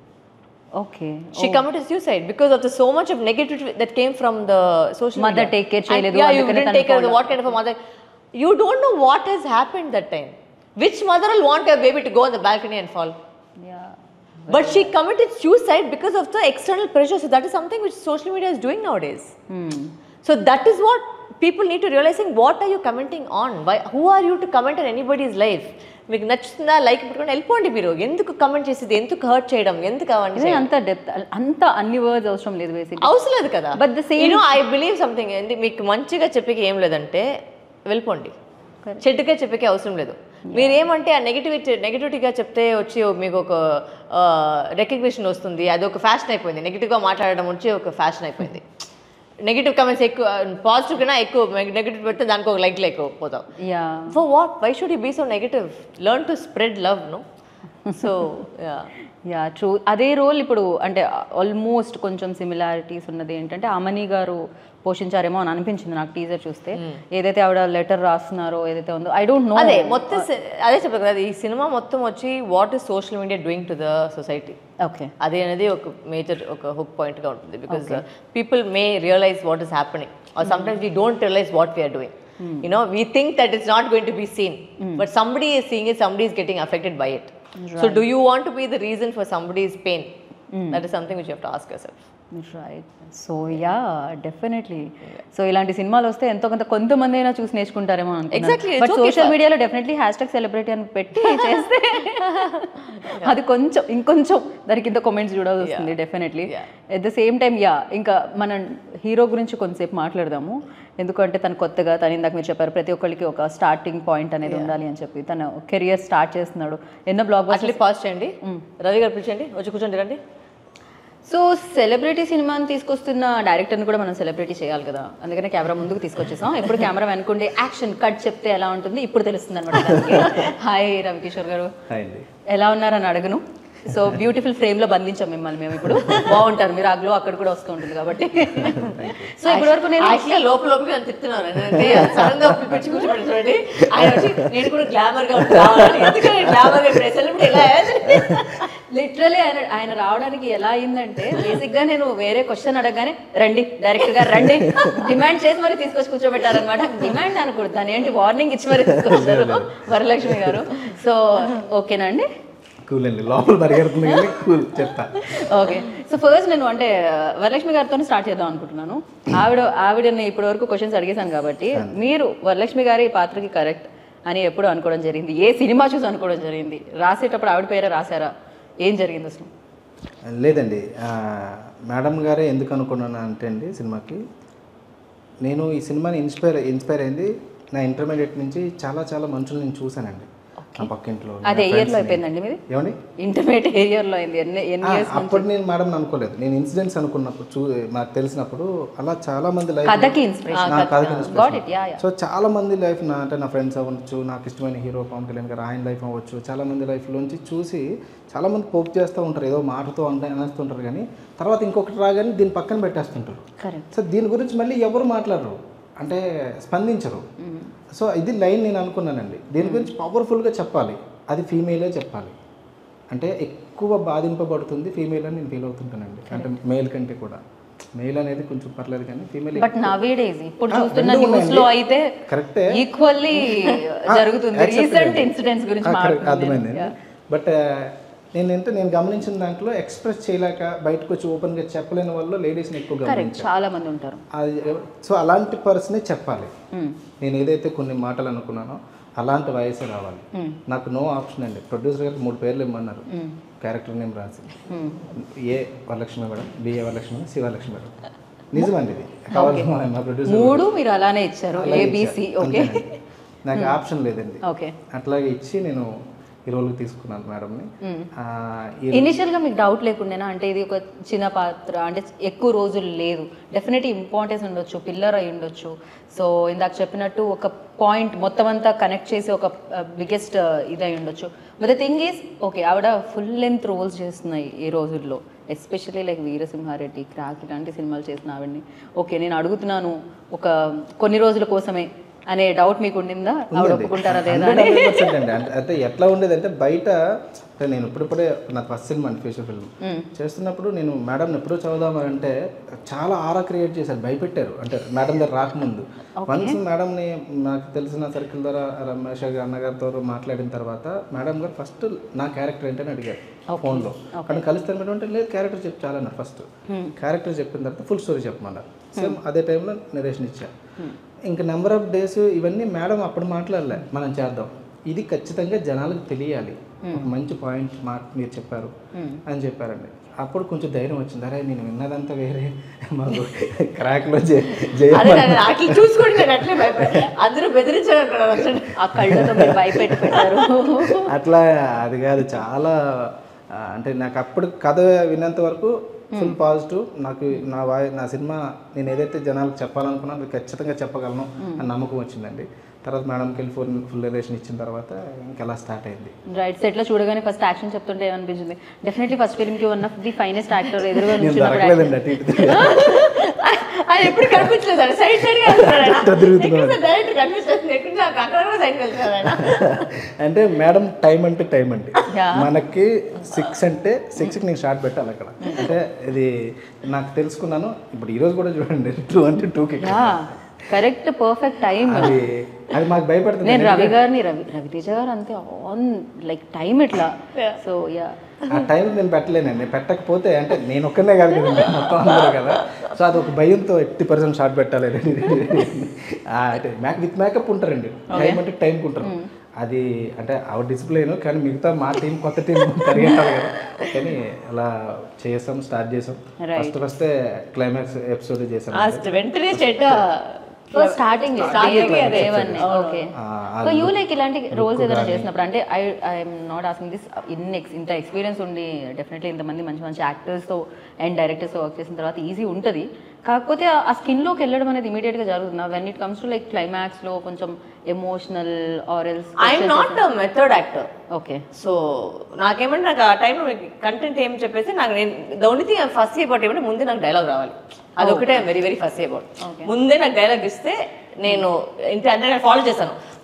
okay She committed suicide because of the so much of negativity that came from the social Mother media. take care And, చేయలేదు, Yeah, you అందుకనే didn't తను take care of the, follow. what kind of a mother. You don't know what has happened that time. Which mother will want a baby to go on the balcony and fall? Yeah But she committed suicide because of the external pressure. So that is something which social media is doing nowadays. So that is what people need to realizing what are you commenting on? Why, who are you to comment on anybody's life? మీకు నచ్చుతుందా like పెట్టుకొని వెళ్ళిపోండి మీరు ఎందుకు comment చేసేది ఎందుకు hurt చేయడం ఎందుకు అవన్నీ ఇదే అంత డెప్త్ అంత అన్ని వర్డ్స్ అవసరం లేదు బేసిక్ అవసరం లేదు కదా But the same- no I believe something ఏంటి మీకు మంచిగా చెప్పేకి ఏం లేదంటే వెళ్ళిపోండి చెడ్డగా చెప్పేకి అవసరం లేదు మీరు ఏమంటే ఆ నెగిటివిటీ నెగిటివిటీగా చెప్తే వచ్చి మీకు ఒక రికగ్నిషన్ వస్తుంది అది ఒక ఫ్యాషన్ అయిపోయింది నెగిటివ్గా మాట్లాడడం వచ్చి ఒక ఫ్యాషన్ అయిపోయింది నెగిటివ్ కమెంట్స్ ఎక్కువ పాజిటివ్ కన్నా ఎక్కువ నెగిటివ్ పెడితే దానికి ఒక లైక్లు ఎక్కువ పోతాం yeah for what why should you be so negative learn to spread love no so yeah yeah true అదే రోల్ ఇప్పుడు అంటే ఆల్మోస్ట్ కొంచెం సిమిలారిటీస్ ఉన్నది ఏంటంటే అమని గారు పోషించారేమో అని అనిపించింది నాకు టీజర్ చూస్తే ఏదైతే ఆవిడ లెటర్ రాస్తున్నారో ఏదైతే ఉందో ఐ డోంట్ నో అదే మొత్తం సి- అదే చెప్పారు కదా ఈ సినిమా మొత్తం వచ్చి what is social media doing to the society okay అది అనేది ఒక మేజర్ ఒక హుక్ పాయింట్ గా ఉంటుంది because people may realise what is happening or sometimes we don't realise what we're doing you know we think that it's not going to be seen but somebody is seeing it somebody is getting affected by it so do you want to be the reason for somebody's pain that is something which you to ask self right so yeah definitely so ఇలాంటి సినిమాలు వస్తే ఎంతో కొంత కొంతమంది అయినా చూసి నేర్చుకుంటారేమో Exactly, అనుకుంటున్నాను it's but okay social మీడియాలో డెఫినెట్లీ హ్యాష్ ట్యాగ్ సెలబ్రిటీ అని పెట్టి చేస్తే అది కొంచెం ఇంకొంచెం దానికి ఇంత కామెంట్స్ చూడాల్సి వస్తుంది definitely at the same time yeah ఇంకా మనం హీరో గురించి కొంతసేపు మాట్లాడదాము ఎందుకంటే తను కొత్తగా తను ఇందాక మీరు చెప్పారు ప్రతి ఒక్కరికి ఒక స్టార్టింగ్ పాయింట్ అనేది ఉండాలి అని చెప్పి తను కెరియర్ స్టార్ట్ చేస్తున్నాడు ఎన్నో బ్లాగ్ అట్లీ పాజ్ చేయండి రవి గారు పిలిచండి వచ్చి కూర్చోండి రండి సో సెలబ్రిటీ సినిమాని తీసుకొస్తున్న డైరెక్టర్ని కూడా మనం సెలబ్రిటీ చేయాలి కదా అందుకనే కెమెరా ముందుకు తీసుకొచ్చేసాం ఇప్పుడు కెమెరా వెనుకుండే యాక్షన్ కట్ చెప్తే ఎలా ఉంటుంది ఇప్పుడు తెలుస్తుంది అనమాట హాయ్ రవికిషోర్ గారు హాయ్ అండి ఎలా ఉన్నారని అడగను సో బ్యూటిఫుల్ ఫ్రేమ్ లో బంధించాం మిమ్మల్ని మేము ఇప్పుడు బాగుంటారు మీరు ఆ గ్లో అక్కడ కూడా వస్తూ ఉంటుంది కాబట్టి సో ఇప్పటి వరకు నేను యాక్చువల్గా లోపల లోపల నన్ను తిప్పుతున్నారు అంటే సడన్ గా పిచ్చి కూర్చోబెట్టి చూడండి ఆయన వచ్చి నేను కూడా గ్లామర్ గా ఉంటాను ఎందుకంటే గ్లామర్ గా సెలబ్రిటీ ఎలా లిటరలీ ఆయన ఆయన రావడానికి ఎలా అయిందంటే బేసిక్ గా నేను వేరే క్వశ్చన్ అడగగానే రండి డైరెక్ట్ గా రండి డిమాండ్ చేసి మరి తీసుకొచ్చి కూర్చోబెట్టారనమాట డిమాండ్ అనకూడదు దాని ఏంటి వార్నింగ్ ఇచ్చి మరి తీసుకొచ్చారు వరలక్ష్మి గారు సో ఓకేనా అండి కూల్ అండి లోపల పరిగెడుతుంది కానీ కూల్ చెప్తా ఓకే సో ఫస్ట్ నేను అంటే వరలక్ష్మి గారితో స్టార్ట్ చేద్దాం అనుకుంటున్నాను ఆవిడ ఆవిడని ఇప్పటి వరకు క్వశ్చన్స్ అడిగేశాను కాబట్టి మీరు వరలక్ష్మి గారి పాత్రకి కరెక్ట్ అని ఎప్పుడు అనుకోవడం జరిగింది ఏ సినిమా చూసి అనుకోవడం జరిగింది రాసేటప్పుడు ఆవిడ పేరే రాశారా ఏం జరిగింది అసలు లేదండి ఆ, మేడం గారే ఎందుకు అనుకున్నాను అంటే అండి సినిమాకి నేను ఈ సినిమాని ఇన్స్పైర్ ఇన్స్పైర్ అయింది నా ఇంటర్మీడియట్ నుంచి చాలా చాలా మనుషులు నేను చూశానండి నా పక్కింట్లో నా అదే friends ఇయర్లో ని. అయిపోయిందండి మీది ఏమండి ఇంటర్మీడియట్ ఇయర్లో అయింది ఎన్ని ఎన్ని ఆ, ఇయర్స్ అప్పుడు నేను మేడం అనుకోలేదు నేను ఇన్సిడెంట్స్ అనుకున్నప్పుడు చూ నాకు తెలిసినప్పుడు అలా చాలా మంది లైఫ్ కథకి ఇన్స్పిరేషన్ నా కథకి got inspiration. It yeah yeah so చాలా మంది లైఫ్ నా అంటే నా ఫ్రెండ్స్ అవ్వచ్చు నాకు ఇష్టమైన హీరో పవన్ కళ్యాణ్ గారు ఆయన లైఫ్ అవ్వచ్చు చాలా మంది లైఫ్లోంచి చూసి చాలా మంది పోక్ చేస్తూ ఉంటారు ఏదో మాటతో అంటే అనేస్తుంటారు కానీ తర్వాత ఇంకొకటి రాగానే దీన్ని పక్కన పెట్టేస్తుంటారు కరెక్ట్ సో దీని గురించి మళ్ళీ ఎవరు మాట్లాడరు అంటే స్పందించరు సో ఇది లైన్ నేను అనుకున్నానండి దీని గురించి పవర్ఫుల్గా చెప్పాలి అది ఫీమేలే చెప్పాలి అంటే ఎక్కువ బాధింపబడుతుంది ఫీమేల్ అని నేను ఫీల్ అవుతుంటానండి అంటే మేల్ కంటే కూడా మేల్ అనేది కొంచెం పర్లేదు కానీ ఫీమేల్ బట్ నవే డేస్ ఇప్పుడు ఆ, చూస్తున్న రెండు న్యూస్ లో ఉన్నాయండి. అయితే కరెక్టే ఈక్వల్లీ జరుగుతుంది accepted రీసెంట్ అండి. ఇన్సిడెంట్స్ గురించి ఆ, correct, మాట్లాడుతున్నాను అర్థమైంది బట్ నేను ఏంటంటే నేను గమనించిన దాంట్లో ఎక్స్ప్రెస్ చేయలేక బయటకు వచ్చి ఓపెన్గా చెప్పలేని వాళ్ళు లేడీస్ని ఎక్కువ కరెక్ట్ గమనించాను చాలా మంది ఉంటారు అది సో అలాంటి పర్సనే చెప్పాలి Mm. నేను ఏదైతే కొన్ని మాటలు అనుకున్నానో అలాంటి వయసే రావాలి Mm. నాకు నో ఆప్షన్ అండి ప్రొడ్యూసర్ గారికి మూడు పేర్లు ఇమ్మన్నారు Mm. క్యారెక్టర్ నేమ్ రాసి Mm. A Varalakshmi madam B Varalakshmi madam Sivalakshmi madam నిజమండి ఇది కావాలి మా ప్రొడ్యూసర్ మూడు మీరు అలానే ఇచ్చారు ఏబిసి ఓకే నాకు ఆప్షన్ లేదండి ఓకే అట్లాగే ఇచ్చి నేను ఈ రోల్కి తీసుకున్నాను మేడంని ఆ, ఈ ఇనిషియల్ గా మీకు డౌట్ లేకుండేనా అంటే ఇది ఒక చిన్న పాత్ర అంటే ఎక్కువ రోజులు లేదు డెఫినెట్ ఇంపార్టెన్స్ ఉండొచ్చు పిల్లర్ అయి ఉండొచ్చు సో ఇందాక చెప్పినట్టు ఒక పాయింట్ మొత్తం అంతా కనెక్ట్ చేసి ఒక బిగ్గెస్ట్ ఇదై ఉండొచ్చు but the thing is okay ఆవిడ ఫుల్ లెంత్ రోల్స్ చేస్తున్నాయి ఈ రోజుల్లో ఎస్పెషల్లీ లైక్ వీరసింహారెడ్డి క్రాక్ ఇలాంటి సినిమాలు చేసిన ఆవిడని ఓకే నేను అడుగుతున్నాను ఒక కొన్ని రోజుల కోసమే అనే డౌట్ మీకు ఉండిందా ఆవిడ ఒప్పుకుంటారా లేదా అని 100% అండి అంటే అంటే ఎట్లా ఉండేది అంటే బయట అంటే నేను ఇప్పుడిప్పుడే నా ఫస్ట్ సినిమా అండి ఫీచర్ ఫిల్మ్ చేస్తున్నప్పుడు నేను మేడం ఎప్పుడో చదువుదామని అంటే చాలా ఆరా క్రియేట్ చేశారు భయపెట్టారు అంటే మేడం దగ్గర రాకముందు వన్స్ మేడంని నాకు తెలిసిన సర్కిల్ ద్వారా రమేష్ గారు అన్నగారితో మాట్లాడిన తర్వాత మేడం గారు ఫస్ట్ నా క్యారెక్టర్ ఏంటని అడిగారు ఫోన్లో కానీ కలుస్తాను మేడం అంటే లేదు క్యారెక్టర్ చెప్పి చాలా అన్నారు ఫస్ట్ క్యారెక్టర్ చెప్పిన తర్వాత ఫుల్ స్టోరీ చెప్పమన్నారు సేమ్ అదే టైంలో నరేషన్ ఇచ్చా ఇంకా నెంబర్ ఆఫ్ డేస్ ఇవన్నీ మేడం అప్పుడు మాట్లాడలే మనం చేద్దాం ఇది ఖచ్చితంగా జనాలకు తెలియాలి ఒక మంచి పాయింట్ మాట మీరు చెప్పారు అని చెప్పారండి అప్పుడు కొంచెం ధైర్యం వచ్చింది అరే నేను విన్నదంతా వేరే మాకు క్రాక్లో జయ అదే నేను అట్లా చూసుకోండి నేను అట్లే భయపడి అందరూ బెదిరించారు అనుకున్నాను అసలు ఆ కళ్ళతో మీరు భయపెట్టి పెట్టారు అట్లా అది కాదు చాలా ఆ, అంటే నాకు అప్పుడు కథ విన్నంత వరకు ఫుల్ పాజిటివ్ నాకు నా వాయి నా సినిమా నేను ఏదైతే జనాలకు చెప్పాలనుకున్నాను అది ఖచ్చితంగా చెప్పగలను అని నమ్మకం వచ్చిందండి తర్వాత మేడంకి వెళ్ళి ఫుల్ ఫుల్ రిలేషన్ ఇచ్చిన తర్వాత ఇంకెలా స్టార్ట్ అయింది రైట్ సెట్ లో చూడగానే ఫస్ట్ యాక్షన్ చెప్తుంటే ఏమనిపించింది డెఫినెట్లీ ఫస్ట్ ఫిల్మ్ కి one of the finest actor ఎదురుగా నేను నుంచున్నప్పుడు దొరకలేదండి అటు ఇటు ఆయన ఎప్పుడు కనిపించలేదు సైడ్ సైడ్ గా డైరెక్ట్ కనిపిస్తుంది ఎక్కడ నాకు అక్కడ కూడా సైడ్ వెళ్తున్నాడు ఆయన అంటే మేడం టైం అంటే టైం అండి Yeah. మనకి సిక్స్ అంటే సిక్స్కి నేను షార్ట్ పెట్టాలి అక్కడ అంటే ఇది నాకు తెలుసుకున్నాను ఇప్పుడు ఈరోజు కూడా చూడండి టూ అంటే టూకి కరెక్ట్ పర్ఫెక్ట్ టైం అది అది మాకు భయపడుతుంది నేను రవి గారిని రవి రవితేజ గారు అంతే ఆన్ లైక్ టైం ఇట్లా సో యా ఆ టైం నేను పెట్టలేనండి పెట్టకపోతే అంటే నేను ఒక్కనే కాదు కదండి మొత్తం అందరూ కదా సో అది ఒక భయంతో ఎట్టి పర్సెంట్ షార్ట్ పెట్టాలి ఆ, అంటే మ్యాక్ విత్ మేకప్ ఉంటారండి టైం అంటే టైంకి ఉంటారు అది అంటే ఆవిడ డిసిప్లైన్ కానీ మిగతా మా టీం కొత్త టీం పరిగెట్టాలి కదా కానీ అలా చేసాం స్టార్ట్ చేసాం ఫస్ట్ ఫస్టే క్లైమాక్స్ ఎపిసోడ్ చేసాం లాస్ట్ వెంటనే చెడ్డ స్టార్టింగ్ Starting ఏ అదే. ఓకే ఆ, సో యూ లైక్ ఇలాంటి రోల్స్ ఏదైనా చేసినప్పుడు అంటే I I'm not asking this in ex ఇంత ఎక్స్పీరియన్స్ ఉండి డెఫినెట్లీ ఇంతమంది మంచి మంచి యాక్టర్స్తో అండ్ డైరెక్టర్స్తో వర్క్ చేసిన తర్వాత ఈజీ ఉంటుంది కాకపోతే ఆ స్కిన్లోకి వెళ్ళడం అనేది ఇమీడియట్గా జరుగుతుంది when it comes to like క్లైమాక్స్లో కొంచెం emotional or else I'm not method actor okay so నాకేమంటే నాకు ఆ టైంలో కంటెంట్ ఏం చెప్పేసి నాకు నేను the only thing first about ఏమంటే ముందే నాకు డైలాగ్ రావాలి అదొకటే వెరీ వెరీ ఫస్ట్ అబౌట్ ముందే నాకు డైలాగ్ ఇస్తే నేను ఇంటి అంటే నేను ఫాలో చేశాను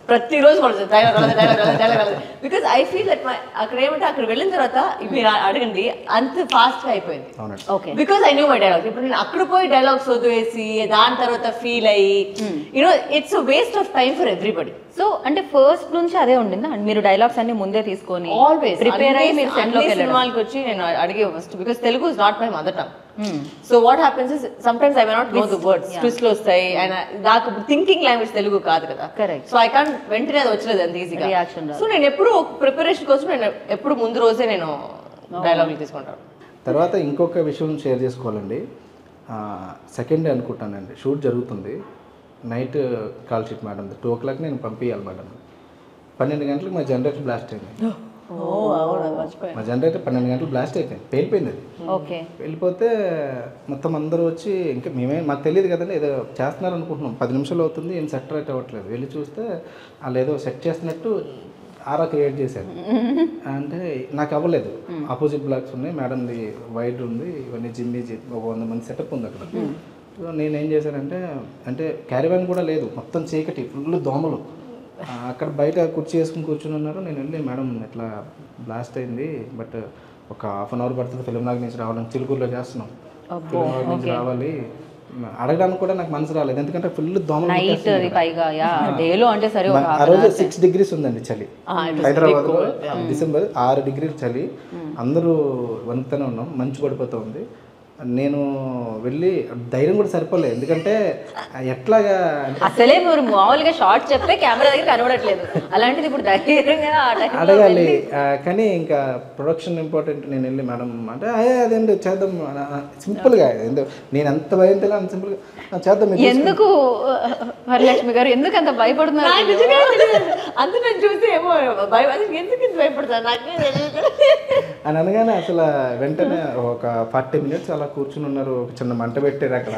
ప్రతిరోజు పడుతుంది డైలాగ్ రాలేదు డైలాగ్ రాలేదు డైలాగ్ రాలేదు because I feel that my అక్కడ ఏమంటే అక్కడ వెళ్ళిన తర్వాత మీరు అడగండి అంత ఫాస్ట్ గా అయిపోయింది అవునండి okay because I knew my dialogues ఇప్పుడు నేను అక్కడ పోయి డైలాగ్స్ వదిలేసి దాని తర్వాత ఫీల్ అయ్యి you know it's waste of time for everybody so అంటే ఫస్ట్ నుంచి అదే ఉండిందా మీరు డైలాగ్స్ అన్ని ముందే తీసుకొని ఆల్వేస్ ప్రిపేర్ అయ్యి మీరు సెట్ లోకి వెళ్ళడం సినిమాలకి వచ్చి నేను అడిగే first because Telugu is not my mother tongue so what happens is sometimes I may not know the words twist వస్తాయి అండ్ నాకు థింకింగ్ లాంగ్వేజ్ తెలుగు కాదు కదా Correct. సో ఐ కాన్ వెంటనే అది వచ్చలేదు అంత ఈజీగా Reaction రాదు. సో నేను ఎప్పుడు ప్రిపరేషన్ కోసం నేను ఎప్పుడు ముందు రోజే నేను డైలాగులు తీసుకుంటాను తర్వాత ఇంకొక విషయం షేర్ చేసుకోవాలండి సెకండ్ డే అనుకుంటానండి షూట్ జరుగుతుంది night call sheet madam two o'clock నేను పంపించాలి మేడం పన్నెండు గంటలకు మా జనరేటర్ బ్లాస్ట్ అయింది ఓ అవును మర్చిపోయాను మా జనరేటర్ పన్నెండు గంటలు బ్లాస్ట్ అయిపోయింది పేలిపోయింది అది ఓకే వెళ్ళిపోతే మొత్తం అందరూ వచ్చి ఇంకా మేమే మాకు తెలియదు కదండి ఏదో చేస్తున్నారు అనుకుంటున్నాం పది నిమిషాలు అవుతుంది ఏం సెట్ రైట్ అవ్వట్లేదు వెళ్ళి చూస్తే వాళ్ళు ఏదో సెట్ చేస్తున్నట్టు ఆరా క్రియేట్ చేశారు అంటే నాకు అవ్వలేదు ఆపోజిట్ బ్లాక్స్ ఉన్నాయి మేడంది వైడ్ ఉంది ఇవన్నీ జిమ్మి ఒక వంద మంది సెటప్ ఉంది అక్కడ సో నేను ఏం చేశానంటే అంటే క్యారీవ్యాన్ కూడా లేదు మొత్తం చీకటి ఫుల్ దోమలు ఆ, అక్కడ బయట కుర్చీ వేసుకుని కూర్చుని ఉన్నారు నేను వెళ్ళి మేడం ఇట్లా బ్లాస్ట్ అయింది బట్ ఒక హాఫ్ అన్ అవర్ పడుతుంది ఫిలిం నాగ్ నుంచి రావాలని చిలుకూరులో చేస్తున్నాం ఫిలిం నాగ్ నుంచి రావాలి అడగడానికి కూడా నాకు మనసు రాలేదు ఎందుకంటే ఫుల్ దోమలు నైట్ కుట్టేస్తున్నాయి అది పైగా యా డేలో అంటే సరే ఒక ఆ రోజు సిక్స్ డిగ్రీస్ ఉందండి చలి హైదరాబాద్ లో డిసెంబర్ ఆరు డిగ్రీలు చలి అందరూ వణుకుతూనే ఉన్నాం మంచు పడిపోతూ ఉంది నేను వెళ్ళి ధైర్యం కూడా సరిపోలేదు ఎందుకంటే ఎట్లాగా అసలే మీరు మామూలుగా షార్ట్ చెప్తే కెమెరా దగ్గర కనబడట్లేదు అలాంటిది ఇప్పుడు ధైర్యంగా ఆ time లో అడగాలి ఆ, కానీ ఇంకా ప్రొడక్షన్ ఇంపార్టెంట్ నేను వెళ్ళి మేడం అంటే అయ్యే అదేంటి చేద్దాం సింపుల్గా ఎందుకు నేను ఎంత భయం తెలియదు అంత సింపుల్గా చేద్దాం మీరు ఎందుకు వరలక్ష్మి గారు ఎందుకు అంత భయపడుతున్నారు నాకు నిజంగా తెలియదు. అందు నేను చూస్తే ఏమో భయం అసలు ఎందుకు ఇంత భయపడతాను నాకే తెలియదు అని అనగానే అసలు వెంటనే ఒక ఫార్టీ మినిట్స్ అలా కూర్చుని ఉన్నారు ఒక చిన్న మంట పెట్టారు అక్కడ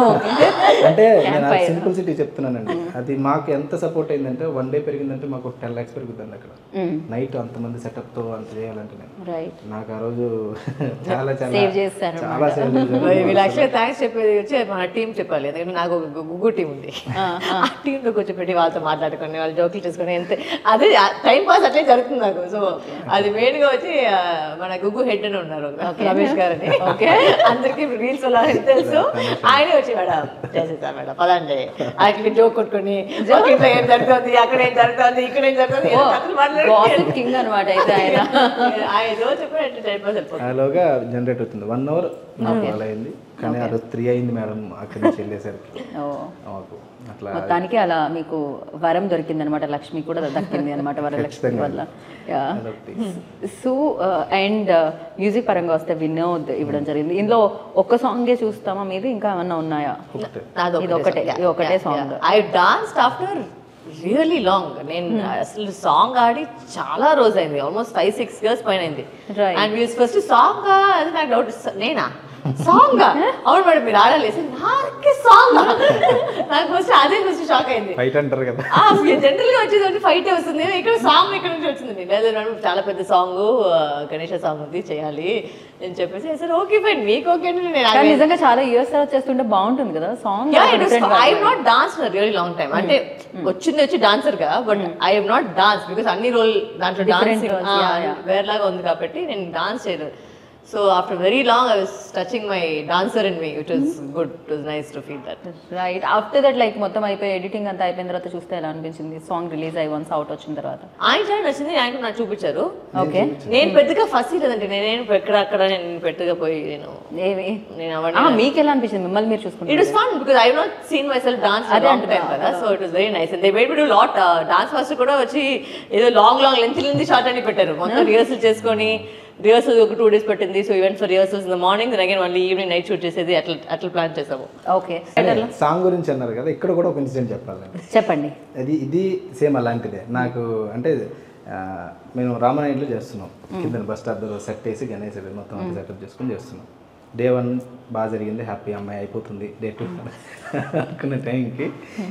అంటే నేను సింపుల్ సిటీ చెప్తున్నానండి అది మాకు ఎంత సపోర్ట్ అయిందంటే వన్ డే పెరిగిందంటే మాకు టెన్ ల్యాక్స్ పెరుగుతుంది అక్కడ నైట్ అంతమంది setup తో అంత చేయాలంటే నేను రైట్ నాకు ఆ రోజు చాలా చాలా సేవ్ చేస్తారు చాలా సేవ్ చేశారు వీళ్ళు యాక్చువల్గా థ్యాంక్స్ చెప్పేది వచ్చి మన టీం చెప్పాలి ఎందుకంటే నాకు ఒక గుగ్గు టీం ఉంది ఆ టీంలో కూర్చోపెట్టి వాళ్ళతో మాట్లాడుకొని వాళ్ళు జోకులు చేసుకొని ఎంత అదే టైం పాస్ అట్లే జరుగుతుంది నాకు సో అది మెయిన్ గా వచ్చి ఆ, మన గుగ్గు హెడ్ అని ఉన్నారు రమేష్ గారు అని ఓకే అందరికి రీల్స్ వల్ల తెలుసు ఆయనే వచ్చి మేడం చేసేసా మేడం పదండి అక్కడ జోక్ కొట్టుకొని "ఓకే, ఇట్లా ఏం జరుగుతుంది అక్కడ ఏం జరుగుతుంది ఇక్కడ ఏం జరుగుతుంది ఏదో కథలు మాట్లాడుకొని కింగ్ అనమాట అయితే ఆయన ఆయన రోజు చెప్పినట్టు టైం పాస్ అయిపోతుంది ఆలోగా జనరేట్ అవుతుంది వన్ అవర్ నాకు అలా అయింది కానీ ఆ రోజు త్రీ అయింది మేడం అక్కడి నుంచి వెళ్ళేసరికి ఓ. మాకు అట్లా మొత్తానికి అలా మీకు వరం దొరికింది అనమాట లక్ష్మి కూడా దక్కింది అనమాట వరలక్ష్మి వల్ల అదొకటి. సో అండ్ మ్యూజిక్ పరంగా వస్తే వినోద్ ఇవ్వడం జరిగింది ఇందులో ఒక్క సాంగే చూస్తామా మీది ఇంకా ఏమన్నా ఉన్నాయా ఒకటే. ఇది ఒకటే ఇది ఒకటే song I dance after really long నేను అసలు సాంగ్ ఆడి చాలా రోజు అయింది ఆల్మోస్ట్ ఫైవ్ సిక్స్ ఇయర్స్ పైన అయింది Right. అండ్ వీస్ ఫస్ట్ సాంగ్ అది నాకు డౌట్ నేనా సాంగ్ అవును మేడం మీరు ఆడాలి నాకే సాంగ్ నాకు ఫస్ట్ అదే ఫస్ట్ షాక్ అయింది ఫైట్ అంటారు కదా జనరల్ గా వచ్చేది ఫైట్ వస్తుంది ఇక్కడ సాంగ్ ఇక్కడ నుంచి వచ్చింది లేదు మేడం చాలా పెద్ద సాంగ్ గణేష సాంగ్ ఉంది చేయాలి నేను చెప్పేసి సరే ఓకే ఫైన్ మీకు ఓకే అంటే నేను కానీ నిజంగా చాలా ఇయర్స్ తర్వాత చేస్తుంటే బాగుంటుంది కదా song I not dance really long time అంటే వచ్చింది వచ్చి డాన్సర్ గా but I have not dance because అన్ని రోల్ దాంట్లో డాన్స్ roles, yeah, yeah. వేరేలాగా ఉంది కాబట్టి నేను డాన్స్ చేయలేదు so after very long I was touching my dancer in me it was good it was nice to feel that right after that like మొత్తం అయిపోయి editing అంతా అయిపోయిన తర్వాత చూస్తే ఎలా అనిపించింది సాంగ్ రిలీజ్ అయ్యి వన్స్ అవుట్ వచ్చిన తర్వాత ఆయన చాలా నచ్చింది ఆయన నాకు చూపించారు ఓకే నేను పెద్దగా ఫస్ట్ లేదంటే నేనేం ఎక్కడ అక్కడ నేను పెద్దగా పోయి నేను ఏమి నేను ఆ, అవన్నీ మీకు ఎలా అనిపించింది మిమ్మల్ని మీరు ఇట్ చూసుకుంటారు was fun because I not seen myself dance అదే లాంగ్ టైం కదా so it was very nice they made do lot dance master కూడా వచ్చి ఏదో long long length length short అని పెట్టారు మొత్తం రిహర్సల్ చేసుకొని రిహర్సల్ ఒక టూ డేస్ పట్టింది so event for rehearsals in the morning then again మళ్ళీ ఈవినింగ్ నైట్ షూట్ చేసేది అట్లా అట్లా ప్లాన్ చేసాము ఓకే సాంగ్ గురించి అన్నారు కదా ఇక్కడ కూడా ఒక ఇన్సిడెంట్ చెప్పాలి చెప్పండి అది ఇది సేమ్ అలాంటిదే నాకు అంటే ఆ, మేము రామనాయుడులో చేస్తున్నాం కింద బస్ స్టాప్ దగ్గర సెట్ వేసి గణేష్ రెడ్డి మొత్తం అంతా సెటప్ చేసుకుని చేస్తున్నాం డే వన్ బాగా జరిగింది హ్యాపీ అమ్మాయి అయిపోతుంది డే టూ అనుకున్న టైంకి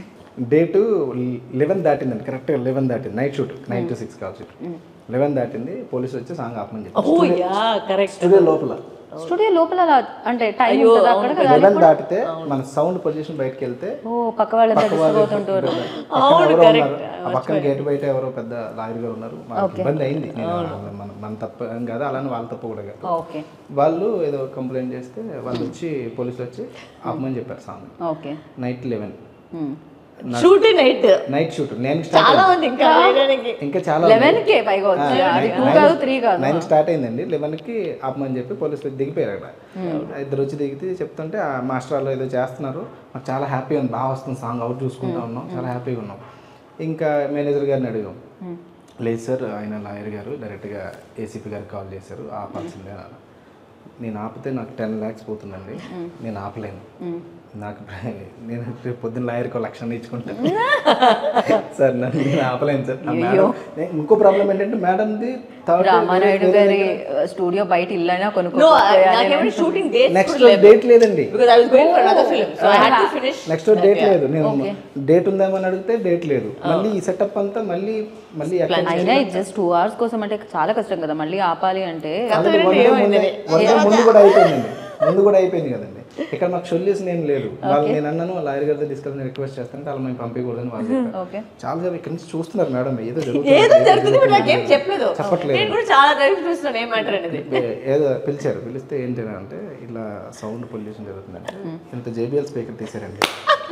డే టూ లెవెన్ దాటిందండి కరెక్ట్గా లెవెన్ దాటింది night shoot nine to six call shoot eleven దాటింది పోలీసు వచ్చి సాంగ్ ఆపమని ఓ చెప్పి యా కరెక్ట్ స్టూడియో లోపల స్టూడియో లోపల అలా అంటే టైం ఉంటుందా అక్కడ కదా లెవెన్ దాటితే మన సౌండ్ పొజిషన్ బయటకి వెళ్తే ఓ పక్క వాళ్ళంతా డిస్టర్బ్ అవుతుంటారు పక్కన ఎవరో ఉన్నారు ఆ పక్కన గేట్ బయట ఎవరో పెద్ద లాయర్ గారు ఉన్నారు మాకు ఇబ్బంది అయింది నేను మన మన తప్ప ఏం కాదు అలానే వాళ్ళ తప్పు కూడా కాదు ఓకే వాళ్ళు ఏదో కంప్లైంట్ చేస్తే వాళ్ళు వచ్చి పోలీసులు వచ్చి ఆపమని చెప్పారు song okay night eleven shoot night night shoot నేను స్టార్ట్ చాలా మంది ఇంకా వేయడానికి ఇంకా చాలా లెవెన్ కే పైగా వచ్చి అది టూ కాదు త్రీ కాదు నైన్ స్టార్ట్ అయిందండి లెవెన్ కి ఆపమని చెప్పి పోలీసులు దిగిపోయారు అక్కడ ఇద్దరు వచ్చి దిగితే చెప్తుంటే ఆ మాస్టర్ వాళ్ళు ఏదో చేస్తున్నారు మాకు చాలా హ్యాపీ ఉంది బాగా వస్తుంది సాంగ్ అవుట్ చూసుకుంటా ఉన్నాం చాలా హ్యాపీగా ఉన్నాం ఇంకా మేనేజర్ గారిని అడిగాం లేదు సార్ ఆయన లాయర్ గారు డైరెక్ట్గా ఏసీపీ గారికి కాల్ చేశారు ఆపాల్సిందే అన్నారు. నేను ఆపితే నాకు టెన్ ల్యాక్స్ పోతుందండి నేను ఆపలేను నాకు నేను రేపు పొద్దున్న లాయర్కి ఒక లక్షణ ఇచ్చుకుంటాను సార్ నన్ను నేను ఆపలేను సార్ ఆ మేడం నే- ఇంకో ప్రాబ్లం ఏంటంటే మేడంది థర్డ్ రామానాయుడు గారి స్టూడియో బయట ఇల్లైనా నో కొనుక్కో నాకేమైనా షూటింగ్ డేట్స్ నెక్స్ట్ డేట్ లేదండి because I was going for another film so I had to finish next date లేదు నేను డేట్ ఉందేమని అడిగితే డేట్ లేదు మళ్ళీ ఈ సెటప్ అంతా మళ్ళీ మళ్ళీ ఎక్కడ అయినా జస్ట్ టూ అవర్స్ కోసం అంటే చాలా కష్టం కదా మళ్ళీ ఆపాలి అంటే ఆల్రెడీ వన్ డే ముందే వన్ డే ముందు కూడా అయిపోయిందండి ముందు కూడా అయిపోయింది కదండి ఇక్కడ మాకు సొల్యూషన్ ఏం లేదు వాళ్ళు నేను అన్నాను లాయర్ గారితో తీసుకెళ్ళి రిక్వెస్ట్ చేస్తాను అలా మేము పంపించకూడదని వాళ్ళు చెప్పారు ఓకే చాలా సేపు ఇక్కడ నుంచి చూస్తున్నారు మేడం ఏదో ఏదో జరుగుతుంది జరుగుతుంది బట్ నాకేం చెప్పలేదు చెప్పట్లేదు. నేను కూడా చాలా టైం చూస్తున్నాను ఏం మ్యాటర్ అనేది ఏ- ఏదో పిలిచారు పిలిస్తే ఏంటి అంటే ఇలా సౌండ్ పొల్యూషన్ జరుగుతుందంటే ఇంత జేబిఎల్ స్పీకర్ తీసారండి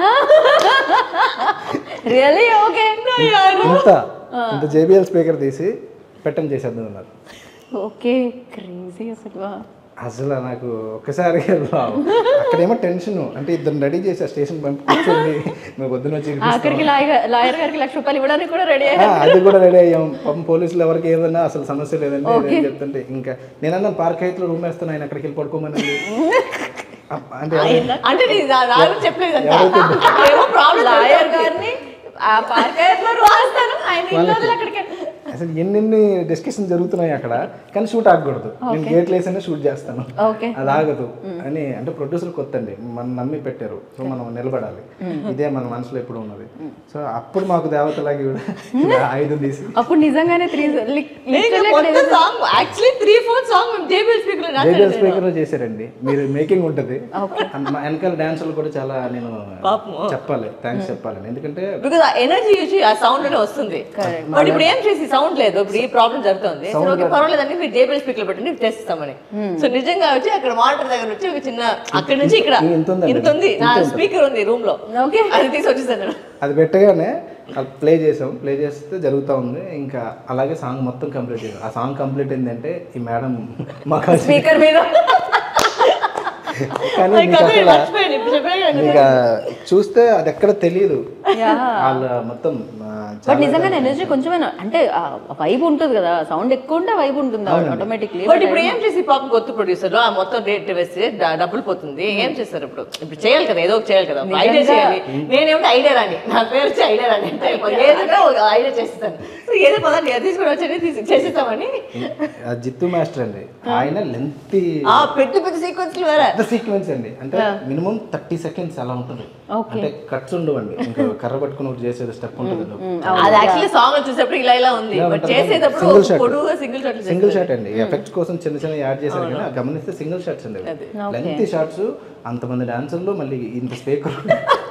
రియల్లీ ఓకే ఇంత ఇంత జేబిఎల్ స్పీకర్ తీసి పెట్టం చేసేద్దాం అన్నారు ఓకే క్రేజీ అసలు వా. అసలు నాకు ఒక్కసారి అక్కడేమో టెన్షన్ అంటే ఇద్దరు రెడీ చేసి ఆ స్టేషన్ పంపి కూర్చోండి మేము పొద్దున వచ్చి ఇరికిస్తాం. ఆఖరికి లాయర్ లాయర్ గారికి లక్ష రూపాయలు ఇవ్వడానికి కూడా రెడీ ఆ, అది కూడా రెడీ అయ్యాం పాపం పోలీసులు ఎవరికి ఏదన్నా అసలు సమస్య లేదండి ఏదైనా చెప్తుంటే ఇంకా నేనన్నా పార్క్ హైట్లో రూమ్ వేస్తాను ఆయన అక్కడికి వెళ్ళి పడుకోమని అప్ప- అంటే అంటే నీ దా- నా గురించి చెప్పలేదు అంతా. ఏమో ప్రాబ్లం లాయర్ గారిని ఆ పార్క్ రాస్తాను ఆయన ఇల్లు వదిలి అక్కడికి అసలు ఎన్నెన్ని డిస్కషన్ జరుగుతున్నాయి అక్కడ కానీ షూట్ ఆగకూడదు నేను గేట్లు వేసినా షూట్ చేస్తాను ఓకే అది ఆగదు అని అంటే ప్రొడ్యూసర్ కొత్త అండి మనం నమ్మి పెట్టారు సో మనం నిలబడాలి ఇదే మన మనసులో ఎప్పుడు ఉన్నది సో అప్పుడు మాకు దేవతలాగి కూడా ఇలా ఆయుధం తీసి అప్పుడు నిజంగానే త్రీ కొత్త song actually three fourth song మేము జేబిఎల్ స్పీకర్ జేబిఎల్ స్పీకర్ చేశారండి మీరు మేకింగ్ ఉంటుంది మా వెనకాల డాన్సులు కూడా చాలా నేను చెప్పాలి థ్యాంక్స్ చెప్పాలి ఎందుకంటే బికాజ్ ఆ ఎనర్జీ చూసి ఆ సౌండ్ లోనే వస్తుంది బట్ ఇప్పుడు ఏం చేసి సౌండ్ లేదు ఇప్పుడు ఈ ప్రాబ్లం జరుగుతుంది సరే ఓకే పర్వాలేదండి మీరు జేబిఎల్ స్పీకర్ పెట్టండి తెస్తామని సో నిజంగా వచ్చి అక్కడ మానిటర్ దగ్గర వచ్చి ఒక చిన్న అక్కడ నుంచి ఇక్కడ ఇది ఇంత ఉందండి. ఇంత ఉంది నా స్పీకర్ ఉంది రూమ్ లో ఓకే అది తీసి వచ్చేసాను నేను అది పెట్టగానే ప్లే చేసాం ప్లే చేస్తే జరుగుతూ ఉంది ఇంకా అలాగే సాంగ్ మొత్తం కంప్లీట్ చేసాం ఆ సాంగ్ కంప్లీట్ ఏంటంటే ఈ మేడం మాకు అసలు- స్పీకర్ మీద కానీ అది మీకు కథ అసలు మర్చిపోయాను ఇప్పుడు చెప్పాను కదా. మీకు ఆ చూస్తే అది ఎక్కడ తెలియదు యా వాళ్ళ మొత్తం ఆ, బట్ చాలా నిజంగానే ఎనర్జీ కొంచెమైనా అంటే వైబ్ ఉంటుంది కదా సౌండ్ ఎక్కువ ఉంటే వైబ్ ఉంటుంది ఆటోమేటిక్లీ బట్ ఇప్పుడు ఏం చేసి పాపం కొత్త ప్రొడ్యూసర్ ఆ మొత్తం రేట్ వేస్తే డ- డబ్బులు పోతుంది ఏం చేస్తారు ఇప్పుడు ఇప్పుడు చేయాలి కదా ఏదో ఒకటి చేయాలి కదా ఐడియా చేయాలి నేనేమిటి ఐడియా రాని నా పేరు వచ్చి ఐడియా రాని అంటే ఏదైనా ఒక ఐడియా చేస్తాను సో ఏదో పదాన్ని ఏది తీసుకొని వచ్చి తీసి చేసేస్తామని ఆ జిత్తు మాస్టర్ అండి ఆయన లెంత్ ఆ పెద్ద పెద్ద సీక్వెన్స్లు వేరే పెద్ద సీక్వెన్స్ అండి అంటే మినిమం థర్టీ సెకండ్స్ అలా ఉంటుంది అంటే కట్స్ ఉండవండి ఇంకా కర్ర పట్టుకుని ఒకటి చేసేది స్టెప్ ఉంటుంది అది యాక్చువల్లీ సాంగ్ చూసేటప్పుడు ఇలా ఇలా ఉంది బట్ చేసేటప్పుడు Single ఒక shot. పొడుగుగా సింగిల్ షాట్ సింగిల్ షాట్ అండి ఎఫెక్ట్స్ కోసం చిన్న చిన్న యాడ్ చేశారు కానీ ఆ గమనిస్తే సింగిల్ షాట్స్ అండి లెంత్ షాట్స్ అంతమంది డాన్సర్లు మళ్ళీ ఇంత స్పీకర్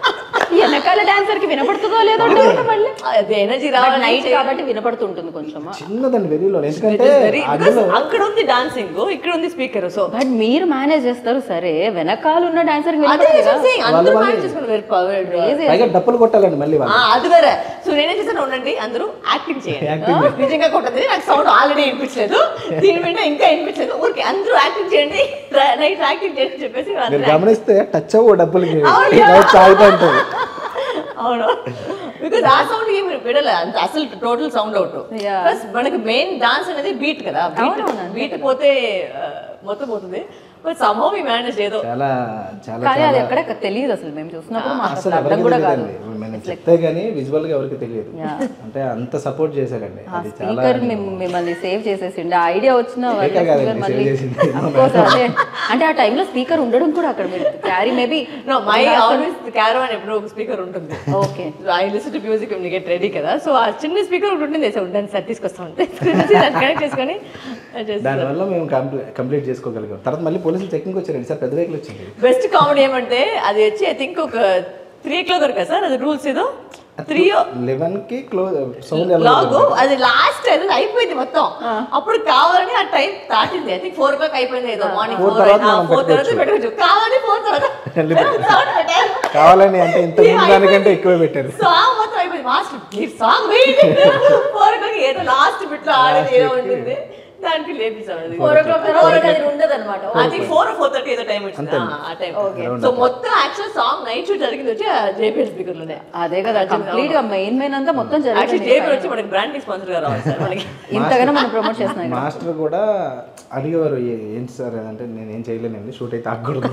వెనకాల డాన్సర్ కి వినపడుతుందో లేదో డౌట్ మళ్ళీ అది ఎనర్జీ రావాలి నైట్ కాబట్టి వినపడుతుంటుంది కొంచెం చిన్నదండి వెరీలో ఎందుకంటే Very- because అక్కడ ఉంది డాన్సింగ్ ఇక్కడ ఉంది స్పీకర్ సో బట్ మీరు మేనేజ్ చేస్తారు సరే వెనకాల ఉన్న డాన్సర్ కి అదే వినపడదు చూసి అందరూ మేనేజ్ చేసుకుని వేరు power. పైగా డప్పులు కొట్టాలండి మళ్ళీ వాళ్ళు ఆ, అది వేరే సో నేనేం చేశాను ఉండండి అందరూ యాక్టింగ్ చేయండి నిజంగా కొట్టదు నాకు సౌండ్ ఆల్రెడీ వినిపించలేదు దీని మీద ఇంకా వినిపించలేదు ఊరికి అందరూ యాక్టింగ్ చేయండి నైట్ యాక్టింగ్ చేయండి అని చెప్పేసి మీరు అందరూ గమనిస్తే టచ్ అవ్వ డబ్బులకి అవును. లైట్ సాగుతూ ఉంటుంది అవును బికాజ్ ఆ సౌండ్ ఏమి విడలే అంత అసలు total sound out Yeah. Plus మనకి మెయిన్ డాన్స్ అనేది బీట్ కదా బీట్ బీట్ పోతే ఆ, మొత్తం పోతుంది బట్ సంభవం ఈ మేనేజ్ ఏదో చాలా చాలా కానీ అది ఎక్కడ తెలియదు అసలు మేము చూసినప్పుడు మాకు అసలు అసలు అర్థం ఎవరికి కూడా కాదు తెలియదండి మనం చెప్తే గానీ విజువల్ గా ఎవరికి తెలియదు అంటే అంత సపోర్ట్ చేశారండి అది చాలా స్పీకర్ మిమ్మల్ని సేవ్ చేసేసిండి ఆ ఐడియా వచ్చిన వాళ్ళ Speaker కాదండి, speaker మళ్ళీ save చేసింది. Of course, అదే అంటే ఆ టైంలో స్పీకర్ ఉండడం కూడా అక్కడ మీరు carry maybe no my always caravan ఎప్పుడు ఒక స్పీకర్ ఉంటుంది okay I listen to music get ready కదా సో ఆ చిన్న స్పీకర్ ఒకటి ఉంటుంది సార్ దాన్ని సార్ తీసుకొస్తాం కనెక్ట్ చేసుకొని చేస్తాం. దానివల్ల మేము కంప్లీట్ కంప్లీట్ చేసుకోగలిగాం తర్వాత మళ్ళీ పోలీస్ పోలీసులు చెక్కింగ్ వచ్చారండి సార్ పెద్ద వెహికల్ వచ్చింది బెస్ట్ కామెడీ ఏమంటే అది వచ్చి ఐ థింక్ ఒక త్రీ క్లో కదా సార్ అది రూల్స్ ఏదో త్రీ లెవెన్ కి క్లోజ్ సౌండ్ లాగ్ అది లాస్ట్ అది అయిపోయింది మొత్తం అప్పుడు కావాలని ఆ టైం దాటింది I think four o'clock అయిపోయింది ఏదో మార్నింగ్ Four ఫోర్ తర్వాత మనం ఫోర్ తర్వాత పెట్టుకోవచ్చు. పెట్టుకోవచ్చు కావాలని ఫోర్ తర్వాత sound పెట్టారు. కావాలని అంటే ఇంత ముందు దానికంటే ఎక్కువ పెట్టారు సాంగ్ మొత్తం అయిపోయింది master please song wait four o'clock ఏదో లాస్ట్ బిట్ లో ఆడేది ఏదో ఉంటుంది దానికి లేపిస్తాం అది ఫోర్ ఓ క్లాక్ తర్వాత అది ఉండదు అనమాట అది ఫోర్ ఫోర్ థర్టీ ఏదో టైం వచ్చింది ఆ, ఆ టైం సో మొత్తం యాక్చువల్ సాంగ్ నైట్ షూట్ జరిగింది వచ్చి జేపీఎల్ స్పీకర్ లోనే అదే కదా కంప్లీట్ గా మెయిన్ మెయిన్ అంతా మొత్తం యాక్చువల్లీ జరిగింది జేపీఎల్ వచ్చి మనకి బ్రాండింగ్ స్పాన్సర్ గా రావాలి సార్ మనకి ఇంతగానో మనం ప్రమోట్ చేస్తున్నాం ఇక్కడ. మాస్టర్ కూడా అడిగేవారు "ఏ- ఏంటి సార్ అంటే నేనేం చేయలేనండి షూట్ అయితే ఆగకూడదు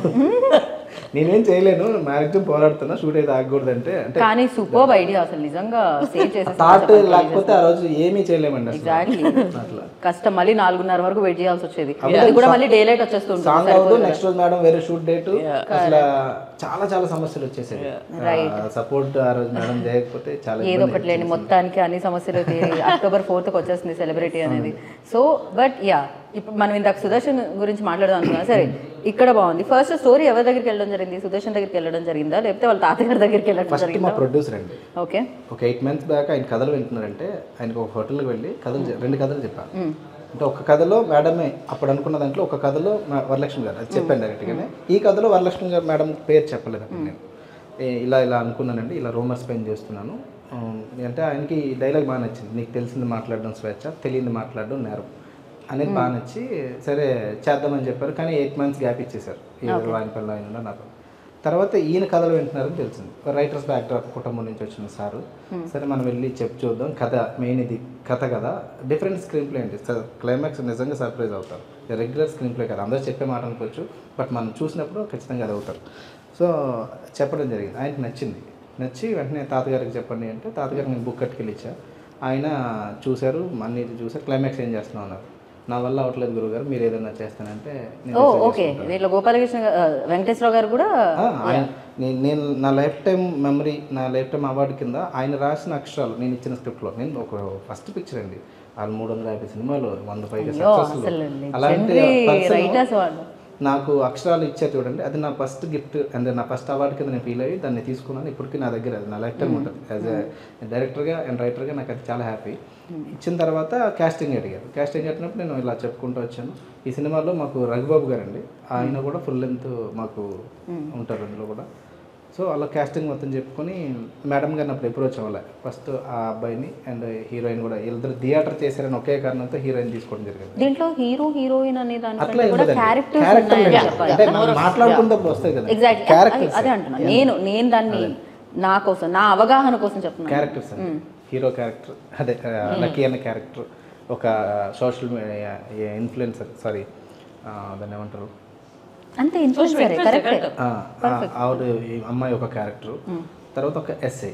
నేనేం చేయలేను మ్యాక్సిమం పోరాడుతున్నా షూట్ అయితే ఆగకూడదు అంటే అంటే కానీ సూపర్ ఐడియా అసలు నిజంగా సేవ్ థాట్ చేసేసి లేకపోతే ఆ రోజు ఏమీ చేయలేమండి అసలు ఎగ్జాక్ట్లీ అట్లా కష్టం మళ్ళీ నాలుగున్నర వరకు వెయిట్ చేయాల్సి వచ్చేది ఇది కూడా మళ్ళీ డే లైట్ వచ్చేస్తుంది సాంగ్ అవుతూ నెక్స్ట్ రోజు మేడం వేరే షూట్ డేట్ అసలు చాలా చాలా సమస్యలు వచ్చేసాయి సపోర్ట్ ఆ రోజు మేడం చేయకపోతే చాలా ఏదో ఒకటి లేని మొత్తానికి అన్ని సమస్యలు తీరి అక్టోబర్ ఫోర్త్ వచ్చేస్తుంది సెలబ్రిటీ అనేది సో బట్ యా ఇప్పుడు మనం ఇందాక సుదర్శన్ గురించి మాట్లాడదాం అనుకున్నా సరే ఇక్కడ బాగుంది ఫస్ట్ స్టోరీ ఎవరి దగ్గరికి వెళ్ళడం జరిగింది సుదర్శన్ దగ్గరికి వెళ్ళడం జరిగిందా లేకపోతే వాళ్ళ తాతగారి దగ్గరికి వెళ్ళడం ఫస్ట్ జరిగిందా మా ప్రొడ్యూసర్ అండి ఓకే ఒక ఎయిట్ మంత్స్ బ్యాక్ ఆయన కథలు వింటున్నారంటే ఆయనకు ఒక హోటల్కి వెళ్ళి కథలు చె- రెండు కథలు చెప్పాను అంటే ఒక కథలో మేడమే అప్పుడు అనుకున్న దాంట్లో ఒక కథలో మా- వరలక్ష్మి గారు అది చెప్పాను డైరెక్ట్గానే ఈ కథలో వరలక్ష్మి గారు మేడం పేరు చెప్పలేదు అప్పుడు నేను ఏ- ఇలా ఇలా అనుకున్నానండి ఇలా రూమర్ స్పెండ్ చేస్తున్నాను ఉమ్, అంటే ఆయనకి ఈ డైలాగ్ బాగా నచ్చింది నీకు తెలిసింది మాట్లాడడం స్వేచ్ఛ తెలియంది మాట్లాడడం నేరం అనేది బాగా నచ్చి సరే చేద్దామని చెప్పారు కానీ ఎయిట్ మంత్స్ గ్యాప్ ఇచ్చేసారు ఈ వాయినపల్లి ఆయన నాకు తర్వాత ఈయన కథలు వింటున్నారని తెలిసింది రైటర్స్ బ్యాక్డ్రాప్ కుటుంబం నుంచి వచ్చిన సారు సరే మనం వెళ్ళి చెప్పి చూద్దాం కథ మెయిన్ ఇది కథ కదా డిఫరెంట్ స్క్రీన్ ప్లే అండి క్లైమాక్స్ నిజంగా సర్ప్రైజ్ అవుతారు రెగ్యులర్ స్క్రీన్ ప్లే కదా అందరూ చెప్పే మాట అనుకోవచ్చు బట్ మనం చూసినప్పుడు ఖచ్చితంగా అది అవుతారు సో చెప్పడం జరిగింది ఆయనకి నచ్చింది నచ్చి వెంటనే తాతగారికి చెప్పండి అంటే తాతగారికి నేను బుక్ కట్టుకెళ్ళి ఇచ్చా ఆయన చూశారు అన్ని చూసారు క్లైమాక్స్ ఏం చేస్తున్నాం అన్నారు నా వల్ల అవట్లేదు గురుగారు మీరు ఏదైనా చేస్తానంటే నేను ఓ decide ఓకే దీంట్లో గోపాలకృష్ణ గా- ఆ, వెంకటేశ్వరరావు గారు కూడా ఆ, ఆయన నేను నేను నా లైఫ్ టైం మెమరీ నా లైఫ్ టైం అవార్డు కింద ఆయన రాసిన అక్షరాలు నేను ఇచ్చిన స్క్రిప్ట్లో నేను ఒక ఫస్ట్ పిక్చర్ అండి వాళ్ళు మూడు వందల యాభై సినిమాలు వంద పైగా సక్సెస్ అసలు అలాంటి legendary person writers వాళ్ళు నాకు అక్షరాలు ఇచ్చారు చూడండి అది నా ఫస్ట్ గిఫ్ట్ అంటే నా ఫస్ట్ అవార్డు కింద నేను ఫీల్ అయ్యి దాన్ని తీసుకున్నాను ఇప్పటికీ నా దగ్గర అది నా లైఫ్ టైం ఉంటుంది యాజ్ ఎ డైరెక్టర్గా అండ్ రైటర్గా నాకు అది చాలా హ్యాపీ ఇచ్చిన తర్వాత కాస్టింగ్ అడిగారు కాస్టింగ్ అడిగినప్పుడు నేను ఇలా చెప్పుకుంటూ వచ్చాను ఈ సినిమాలో మాకు రఘుబాబు గారు అండి ఆయన కూడా ఫుల్ లెంత్ మాకు ఉంటారు అందులో కూడా సో అలా కాస్టింగ్ మొత్తం చెప్పుకొని మేడం గారిని అప్పుడు అప్రోచ్ అవ్వాలి ఫస్ట్ ఆ అబ్బాయిని అండ్ హీరోయిన్ కూడా వీళ్ళిద్దరు థియేటర్ చేశారని ఒకే కారణంతో హీరోయిన్ తీసుకోవడం జరిగింది దీంట్లో హీరో హీరోయిన్ అనే అట్లా దానికంటే ఏం కూడా లేదండి. క్యారెక్టర్స్ Character ఉన్నాయని లేదు. చెప్పాలి అంటే మనం మాట్లాడుకున్నప్పుడు వస్తాయి కదా ఎగ్జాక్ట్లీ క్యారెక్టర్స్ అదే అంటున్నా నేను నేను దాన్ని నా కోసం నా అవగాహన కోసం చెప్తున్నాను క్యారెక్టర్స్ అండి హీరో క్యారెక్టర్ అదే లక్కీ అనే క్యారెక్టర్ ఒక సోషల్ మీడియా ఇన్ఫ్లుయెన్సర్ సారీ దాన్ని ఏమంటారు అంతే ఇన్ఫ్లుయెన్సరే కరెక్ట్ ఆ, ఆ, ఆవిడ ఈ అమ్మాయి ఒక క్యారెక్టర్ తర్వాత ఒక ఎస్ఐ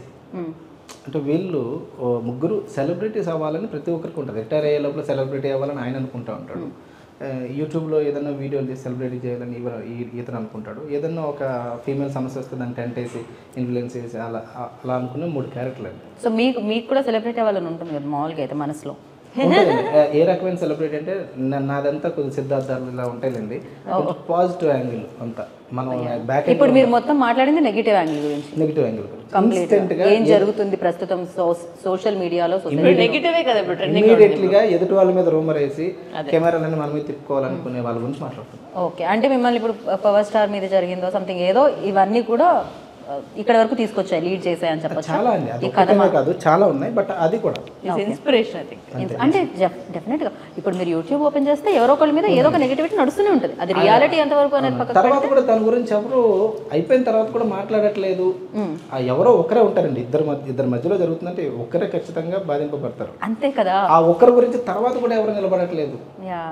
అంటే వీళ్ళు ఓ ముగ్గురు సెలబ్రిటీస్ అవ్వాలని ప్రతి ఒక్కరికి ఉంటుంది రిటైర్ అయ్యే లోపల సెలబ్రిటీ అవ్వాలని ఆయన అనుకుంటా ఉంటాడు ఆ, యూట్యూబ్లో ఏదైనా వీడియోలు చేసి సెలబ్రిటీ చేయాలని ఇవ ఈ- ఇతను అనుకుంటాడు ఏదన్నా ఒక ఫీమేల్ సమస్య వస్తే దాన్ని టెంట్ వేసి ఇన్ఫ్లుయెన్స్ చేసి అలా అలా అనుకునే మూడు క్యారెక్టర్లు అండి సో మీకు మీకు కూడా సెలబ్రిటీ అవ్వాలని ఉంటుంది కదా మామూలుగా అయితే మనసులో ఉంటుందండి. ఏ- ఏ రకమైన సెలబ్రిటీ అంటే నా- నాదంతా కొద్దిగా సిద్ధార్థాలు ఇలా ఉంటాయిలేండి పాజిటివ్ యాంగిల్ అంతా మనం బ్యాక్ ఇప్పుడు మీరు మొత్తం మాట్లాడింది నెగిటివ్ యాంగిల్ గురించి నెగిటివ్ యాంగిల్ కంప్లీట్ ఇన్స్టెంట్ గా ఏం జరుగుతుంది ప్రస్తుతం సోషల్ మీడియాలో ఇప్పుడు నెగిటివే కదా ఇప్పుడు ట్రెండింగ్ ఇమీడియట్లీగా ఎదుటి వాళ్ళ మీద రూమర్ వేసి కెమెరాలని మన మీద తిప్పుకోవాలనుకునే వాళ్ళ గురించి మాట్లాడుతున్నాం ఓకే అంటే మిమ్మల్ని ఇప్పుడు పవర్ స్టార్ మీద జరిగిందో సంథింగ్ ఏదో ఇవన్నీ కూడా ఆ, ఇక్కడ వరకు తీసుకొచ్చాయి లీడ్ చేసాయి అని చెప్పొచ్చు చాలా అండి అది ఒక్కటేనే కాదు చాలా ఉన్నాయి బట్ అది కూడా ఇన్స్పిరేషన్ ఐ థింక్ అంటే డెఫినెట్ గా ఇప్పుడు మీరు యూట్యూబ్ ఓపెన్ చేస్తే ఎవరో ఒకళ్ళ మీద ఏదో ఒక నెగిటివిటీ నడుస్తూనే ఉంటుంది అది రియాలిటీ ఎంతవరకు అనేది పక్కన తర్వాత కూడా దాని గురించి ఎవరు అయిపోయిన తర్వాత కూడా మాట్లాడట్లేదు ఆ ఎవరో ఒకరే ఉంటారండి ఇద్దరు మధ్య ఇద్దరి మధ్యలో జరుగుతుందంటే ఒక్కరే ఖచ్చితంగా బాధింపబడతారు అంతే కదా ఆ ఒక్కరి గురించి తర్వాత కూడా ఎవరు నిలబడట్లేదు యా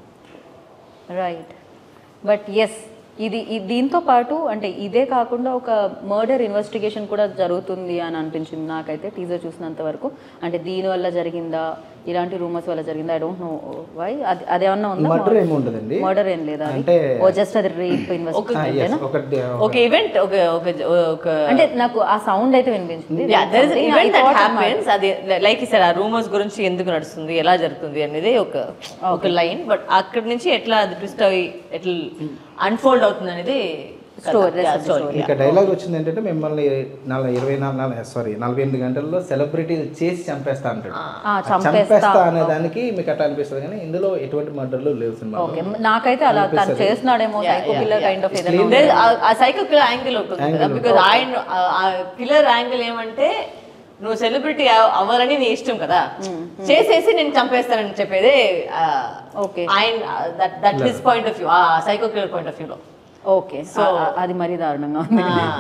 రైట్ బట్ ఎస్ ఇది ఈ- దీంతో పాటు అంటే ఇదే కాకుండా ఒక మర్డర్ ఇన్వెస్టిగేషన్ కూడా జరుగుతుంది అని అనిపించింది నాకైతే టీజర్ చూసినంత వరకు అంటే దీనివల్ల జరిగిందా ఇలాంటి రూమర్స్ వల్ల జరిగింది ఐ డోంట్ నో వై అది అదేమన్నా ఉందా మర్డర్ ఏమి ఉండదండి మర్డర్ ఏం లేదా అది అంటే ఓ జస్ట్ అది రేప్ ఆ, ఇన్వెస్టిగేషన్ yes, ఒకటి ఒక ఈవెంట్ ఒక ఒక ఒక అంటే నాకు ఆ సౌండ్ అయితే వినిపించింది there is Something I event that thought happens అది లైక్ ఇసార్ ఆ రూమర్స్ గురించి ఎందుకు నడుస్తుంది ఎలా జరుగుతుంది అనేది ఒక ఒక లైన్ బట్ అక్కడి నుంచి ఎట్లా అది ట్విస్ట్ అవి ఎట్లా అన్ఫోల్డ్ అవుతుంది అనేది Story, rest of the story ఇక డైలాగ్ వచ్చింది ఏంటంటే మిమ్మల్ని నలభై ఇరవై నాలుగు సారీ నలభై ఎనిమిది గంటల్లో సెలబ్రిటీ చేసి చంపేస్తా అంటాడు ఆ, ఆ చంపేస్తా అనే దానికి మీకు అట్లా అనిపిస్తుంది కానీ ఇందులో ఎటువంటి మర్డర్లు లేవు సినిమా ఓకే నాకైతే అలా తను చేస్తున్నాడేమో సైకో కిల్లర్ కైండ్ ఆఫ్ ఏదైనా There- ఆ- ఆ సైకో కిల్లర్ యాంగిల్ ఉంటుంది కదా బికాజ్ ఆయన ఆ కిల్లర్ యాంగిల్ ఏమంటే నువ్వు సెలబ్రిటీ అవ్వాలని నీ ఇష్టం కదా చేసేసి నేను చంపేస్తానని చెప్పేదే ఆ, ఓకే ఆయన that that his point of view ఆ సైకో కిల్లర్ పాయింట్ ఆఫ్ వ్యూలో ఓకే సో అది మరీ దారుణంగా ఉంది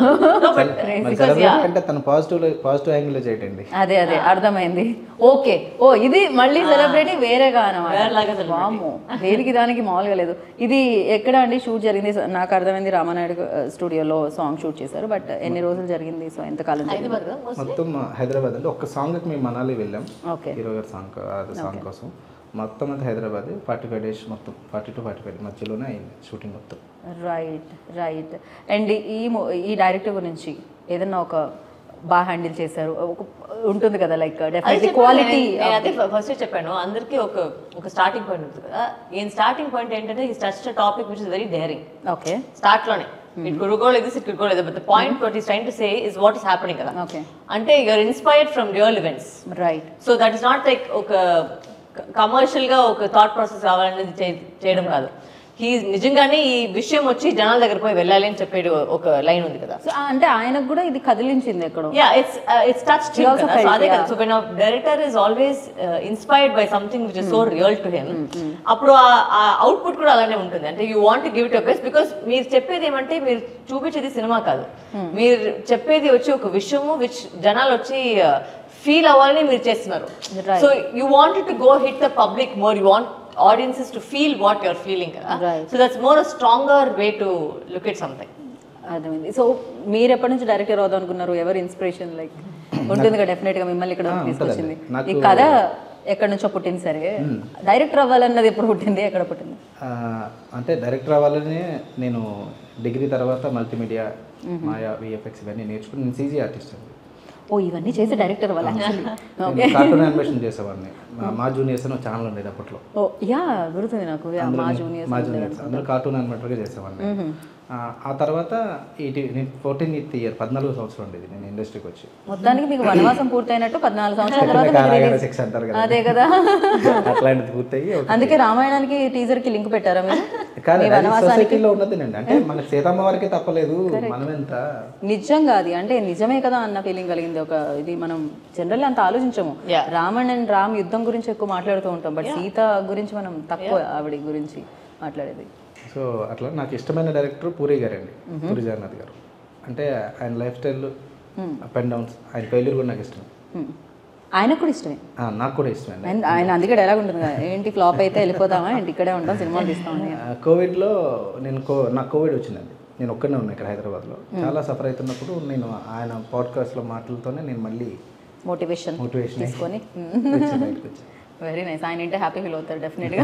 మరి సెలబ్రిటీ అంటే తను పాజిటివ్ పాజిటివ్ యాంగిల్లో చేయటండి అదే అదే అర్థమైంది ఓకే ఓ ఇది మళ్ళీ సెలబ్రిటీ వేరేగా అనమాట వామ్మో దేనికి దానికి మామూలుగా లేదు ఇది ఎక్కడ అండి షూట్ జరిగింది నాకు అర్థమైంది రామానాయుడు స్టూడియోలో సాంగ్ షూట్ చేశారు బట్ ఎన్ని రోజులు జరిగింది సో ఎంతకాలం జరిగింది మొత్తం హైదరాబాద్ అంటే ఒక్క సాంగ్కి మేము మనాలి వెళ్ళాం ఓకే హీరో గారి సాంగ్ అది సాంగ్ కోసం మొత్తం అంతా హైదరాబాద్ ఫార్టీ ఫైవ్ డేస్ మొత్తం ఫార్టీ టు ఫార్టీ ఫైవ్ మధ్యలోనే అయింది షూటింగ్ మొత్తం రైట్ రైట్ అండ్ ఈ mo- ఈ డైరెక్టర్ గురించి ఏదన్నా ఒక బాగా హ్యాండిల్ చేశారు ఒక ఉంటుంది కదా లైక్ డెఫినెట్లీ క్వాలిటీ నేను అదే ఫస్ట్ చెప్పాను అందరికీ ఒక ఒక స్టార్టింగ్ పాయింట్ ఉంటుంది కదా ఈయన స్టార్టింగ్ పాయింట్ ఏంటంటే ఈ touch topic which is very daring okay start లోనే it could go like this it could go like but the point what is trying to say is what is happening కదా okay అంటే you're inspired from real events right so that is not like ఒక commercial గా ఒక thought process కావాలనేది చే- చేయడం కాదు he నిజంగానే ఈ విషయం వచ్చి జనాల దగ్గర పోయి వెళ్ళాలి అని చెప్పేది ఒక లైన్ ఉంది కదా సో అంటే ఆయనకు కూడా ఇది కదిలించింది ఎక్కడో yeah it's it's touch He also felt, అదే కదా yeah. So when director is always inspired by something which is so real to him అప్పుడు ఆ అవుట్పుట్ కూడా అలానే ఉంటుంది అంటే you want give it best because మీరు చెప్పేది ఏమంటే మీరు చూపించేది సినిమా కాదు మీరు చెప్పేది వచ్చి ఒక విషయము విచ్ జనాలు వచ్చి ఫీల్ అవ్వాలని మీరు చేస్తున్నారు Right. So you want to go hit the public more you want audiences to feel what your feeling కదా Right. So that's more a stronger way to look it something అర్థమైంది సో మీరు ఎప్పటి నుంచి డైరెక్టర్ అవుదాం అనుకున్నారు ఎవరు ఇన్స్పిరేషన్ లైక్ ఉంటుంది కదా డెఫినెట్ గా మిమ్మల్ని ఇక్కడ ఆ, తీసుకొచ్చింది ఉంటుందండి. నాకు- ఈ కథ ఎక్కడి నుంచో పుట్టింది సరే డైరెక్టర్ అవ్వాలన్నది ఎప్పుడు పుట్టింది ఎక్కడ పుట్టింది ఆ, అంటే డైరెక్టర్ అవ్వాలని నేను డిగ్రీ తర్వాత మల్టీమీడియా మాయా విఎఫ్ఎక్స్ ఇవన్నీ నేర్చుకుని నేను సీజీ ఆర్టిస్ట్ అండి ఓ ఇవన్నీ చేసి డైరెక్టర్ అవ్వాలి యాక్చువల్లీ నేను కార్టూన్ యానిమేషన్ చేసేవాడిని మా- మా జూనియర్స్ అని ఒక ఛానల్ ఉండేది అప్పట్లో ఓ యా గుర్తుంది నాకు యా, మా అందులో జూనియర్స్ మా జూనియర్స్ అందులో కార్టూన్ యానిమేటర్గా చేసేవాడిని ఆ, ఆ తర్వాత ఇటు నేను ఫోర్టీన్ ఇయర్ పద్నాలుగు సంవత్సరం ఉండేది నేను ఇండస్ట్రీకి వచ్చి మొత్తానికి మీకు వనవాసం పూర్తయినట్టు పద్నాలుగు సంవత్సరాల తర్వాత మీకు కారాగార release- శిక్ష అంటారు కదా అదే కదా అట్లాంటిది పూర్తయి ఒక- అందుకే రామాయణానికి టీజర్ కి లింక్ పెట్టారా మీరు కానీ మీ అది వనవాసానికి సొసైటీలో ఉన్నదేనండి అంటే మన సీతమ్మ వారికి తప్పలేదు మనం ఎంత నిజంగా అది అంటే నిజమే కదా అన్న ఫీలింగ్ కలిగింది ఒక ఇది మనం జనరల్ అంత ఆలోచించము Yeah. రావణ్ అండ్ రామ్ యుద్ధం గురించి ఎక్కువ మాట్లాడుతూ ఉంటాం బట్ సీత గురించి మనం తక్కువ ఆవిడ గురించి మాట్లాడేది సో అట్లా నాకు ఇష్టమైన డైరెక్టర్ పూరి గారండి పూరి జగన్నాథ్ గారు అంటే ఆయన lifestyle up and downs ఆయన ఫెయిల్యూర్ కూడా నాకు ఇష్టం Hmm. ఆయనకు కూడా ఇష్టమే ఆ, నాకు కూడా ఇష్టం అండి ఆయన ఆయన అందుకే డైలాగ్ ఉంటుంది కదా ఏంటి ఫ్లాప్ అయితే వెళ్ళిపోతామా ఏంటి ఇక్కడే ఉంటాం సినిమాలు తీస్తామని కోవిడ్లో నేను కో నాకు కోవిడ్ వచ్చిందండి నేను ఒక్కనే ఉన్నా ఇక్కడ హైదరాబాద్లో చాలా సఫర్ అవుతున్నప్పుడు నేను ఆయన పాడ్కాస్ట్లో మాటలతోనే నేను మళ్ళీ మోటివేషన్ మోటివేషన్ తీసుకొని వచ్చి బయటకు వచ్చాను వెరీ నైస్ ఆయన అంటే హ్యాపీ ఫీల్ అవుతారు డెఫినెట్గా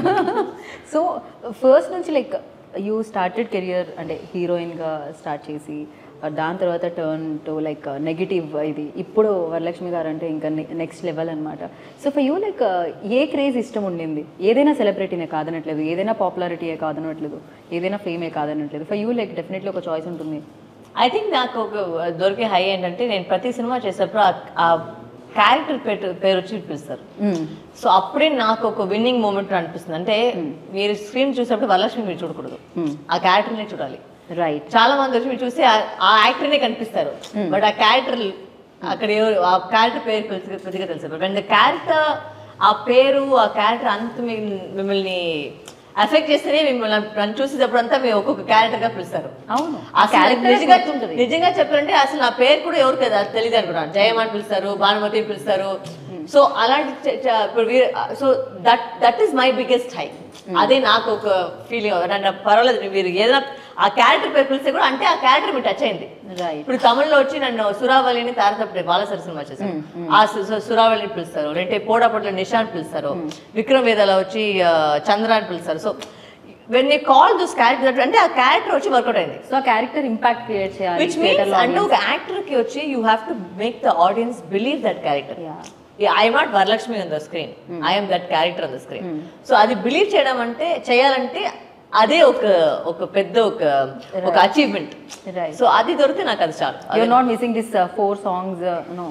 సో ఫస్ట్ నుంచి లైక్ యూ స్టార్టెడ్ కెరియర్ అంటే హీరోయిన్గా స్టార్ట్ చేసి uh, దాని తర్వాత టర్న్ టు లైక్ నెగిటివ్ ఇది ఇప్పుడు వరలక్ష్మి గారు అంటే ఇంకా నెక్స్ట్ లెవెల్ అనమాట so for you like a craze ఇష్టం ఉండింది ఏదైనా సెలబ్రిటీనే కాదనట్లేదు ఏదైనా పాపులారిటీయే కాదనట్లేదు ఏదైనా ఫేమే కాదనట్లేదు ఫర్ యూ లైక్ డెఫినెట్లీ ఒక చాయిస్ ఉంటుంది ఐ థింక్ నాకు ఒక దొరికే హై ఏంటంటే నేను ప్రతి సినిమా చేసేటప్పుడు ఆ- ఆ క్యారెక్టర్ పేరు పేరు వచ్చి పిలుస్తారు సో అప్పుడే నాకు ఒక విన్నింగ్ మూమెంట్ అనిపిస్తుంది అంటే మీరు స్క్రీన్ చూసేటప్పుడు వరలక్ష్మి మీరు చూడకూడదు ఆ క్యారెక్టర్నే చూడాలి రైట్ చాలా మంది వచ్చి మీరు చూస్తే ఆ- ఆ యాక్టర్నే కనిపిస్తారు బట్ ఆ క్యారెక్టర్ అక్కడ ఎవరు ఆ క్యారెక్టర్ పేరు కొద్దిగా కొద్దిగా తెలుసు బట్ ద క్యారెక్టర్ ఆ పేరు ఆ క్యారెక్టర్ అంత మీ- మిమ్మల్ని అఫెక్ట్ చేస్తేనే మిమ్మల్ని నన్ను చూసేటప్పుడు అంతా మీరు ఒక్కొక్క క్యారెక్టర్ గా పిలుస్తారు అవును ఆ character క్యారెక్టర్ నిజంగా గుర్తుంటది. నిజంగా చెప్పాలంటే అసలు నా పేరు కూడా ఎవరు కదా తెలియదు అనుకున్నాను జయం అని పిలుస్తారు భానుమతి అని పిలుస్తారు సో అలాంటి చ- చ- ఇప్పుడు so that that is my biggest high అదే నాకు ఒక ఫీలింగ్ అంటే పర్వాలేదు మీరు ఏదైనా ఆ క్యారెక్టర్ పేరు పిలిస్తే కూడా అంటే ఆ క్యారెక్టర్ మీకు టచ్ అయింది రైట్ ఇప్పుడు తమిళ్లో వచ్చి నన్ను సురావళిని తారతప్పుడే బాలసరి సినిమా చేశాను ఆ సు- సు- సురావళిని పిలుస్తారు లేదంటే పోడాపట్ల నిషాన్ పిలుస్తారు విక్రమ్ వేదాల వచ్చి ఆ, చంద్ర అని పిలుస్తారు so when you call this character అంటే ఆ క్యారెక్టర్ వచ్చి వర్కౌట్ అయింది సో ఆ క్యారెక్టర్ ఇంపాక్ట్ క్రియేట్ చేయాలి విచ్ మీన్స్ అంటే ఒక యాక్టర్ కి వచ్చి you have to make the audience believe that character Yeah. I'm not Varalakshmi on the screen I'm that character on the screen so అది believe చేయడం అంటే చేయాలంటే అదే ఒక ఒక పెద్ద ఒక ఒక అచీవ్మెంట్ రైట్ సో అది దొరికితే నాకు అది చాలు you're not missing this for songs no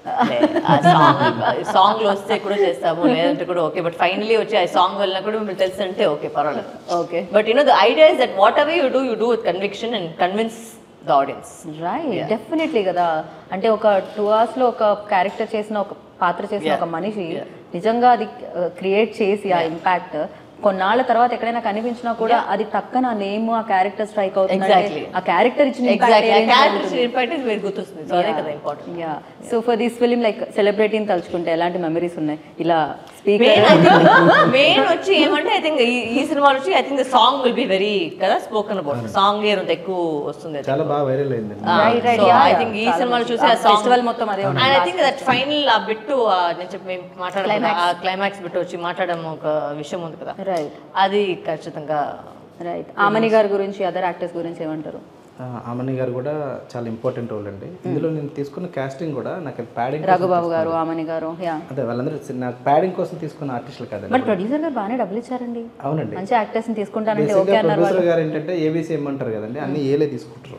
song లో వస్తే కూడా చేస్తాము లేదంటే కూడా ఓకే బట్ ఫైనలీ వచ్చి ఆ సాంగ్ వల్ల కూడా మీకు తెలిసి అంటే ఓకే పర్వాలేదు okay but you know the idea is that whatever you do you do with conviction and convince the audience right definitely కదా అంటే ఒక టూ అవర్స్ లో ఒక క్యారెక్టర్ చేసిన ఒక పాత్ర చేసిన ఒక మనిషి నిజంగా అది క్రియేట్ చేసి ఆ ఇంపాక్ట్ కొన్నాళ్ళ తర్వాత ఎక్కడైనా కనిపించినా కూడా అది టక్కన ఆ నేమ్ ఆ క్యారెక్టర్ స్ట్రైక్ అవుతుంది Exactly. ఆ క్యారెక్టర్ ఇచ్చిన exactly impact character impact is very గుర్తొస్తుంది సో అదే కదా important yeah so for this film like సెలబ్రిటీని తలుచుకుంటే ఎలాంటి మెమరీస్ ఉన్నాయి ఇలా స్పీకర్ మెయిన్ వచ్చి ఏమంటే ఐ థింక్ ఈ సినిమాలో వచ్చి I think the song will be very కదా స్పోకెన్ అబౌట్ సాంగ్ అంత ఎక్కువ వస్తుంది చాలా బాగా వైరల్ అయింది Right, right, so yeah, I yeah. Think ఈ చాలా సినిమాలో మంచి- చూసి ఆ ఆ సాంగ్ festival మొత్తం అదే ఉంటుంది. And I think that final ఆ బిట్ నేను చెప్పి మేము మాట్లాడడం ఆ క్లైమాక్స్ బిట్ వచ్చి మాట్లాడడం ఒక విషయం ఉంది కదా రైట్ అది ఖచ్చితంగా రైట్ ఆమని గారి గురించి అదర్ యాక్టర్స్ గురించి ఏమంటారు ఆ, ఆమని గారు కూడా చాలా ఇంపార్టెంట్ రోల్ అండి ఇందులో నేను తీసుకున్న కాస్టింగ్ కూడా నాకు ప్యాడింగ్ రఘుబాబు గారు ఆమని గారు యా అదే వాళ్ళందరూ సి- నాకు ప్యాడింగ్ కోసం తీసుకున్న ఆర్టిస్టులు కాదండి బట్ ప్రొడ్యూసర్ గారు బాగానే డబ్బులు ఇచ్చారండి అవునండి మంచి యాక్టర్స్ ని తీసుకుంటానంటే ఓకే బేసిక్గా అన్నారు ప్రొడ్యూసర్ గారు ఏంటంటే ఏబీసీ ఇమ్మంటారు కదండి అన్ని ఏలే తీసుకుంటారు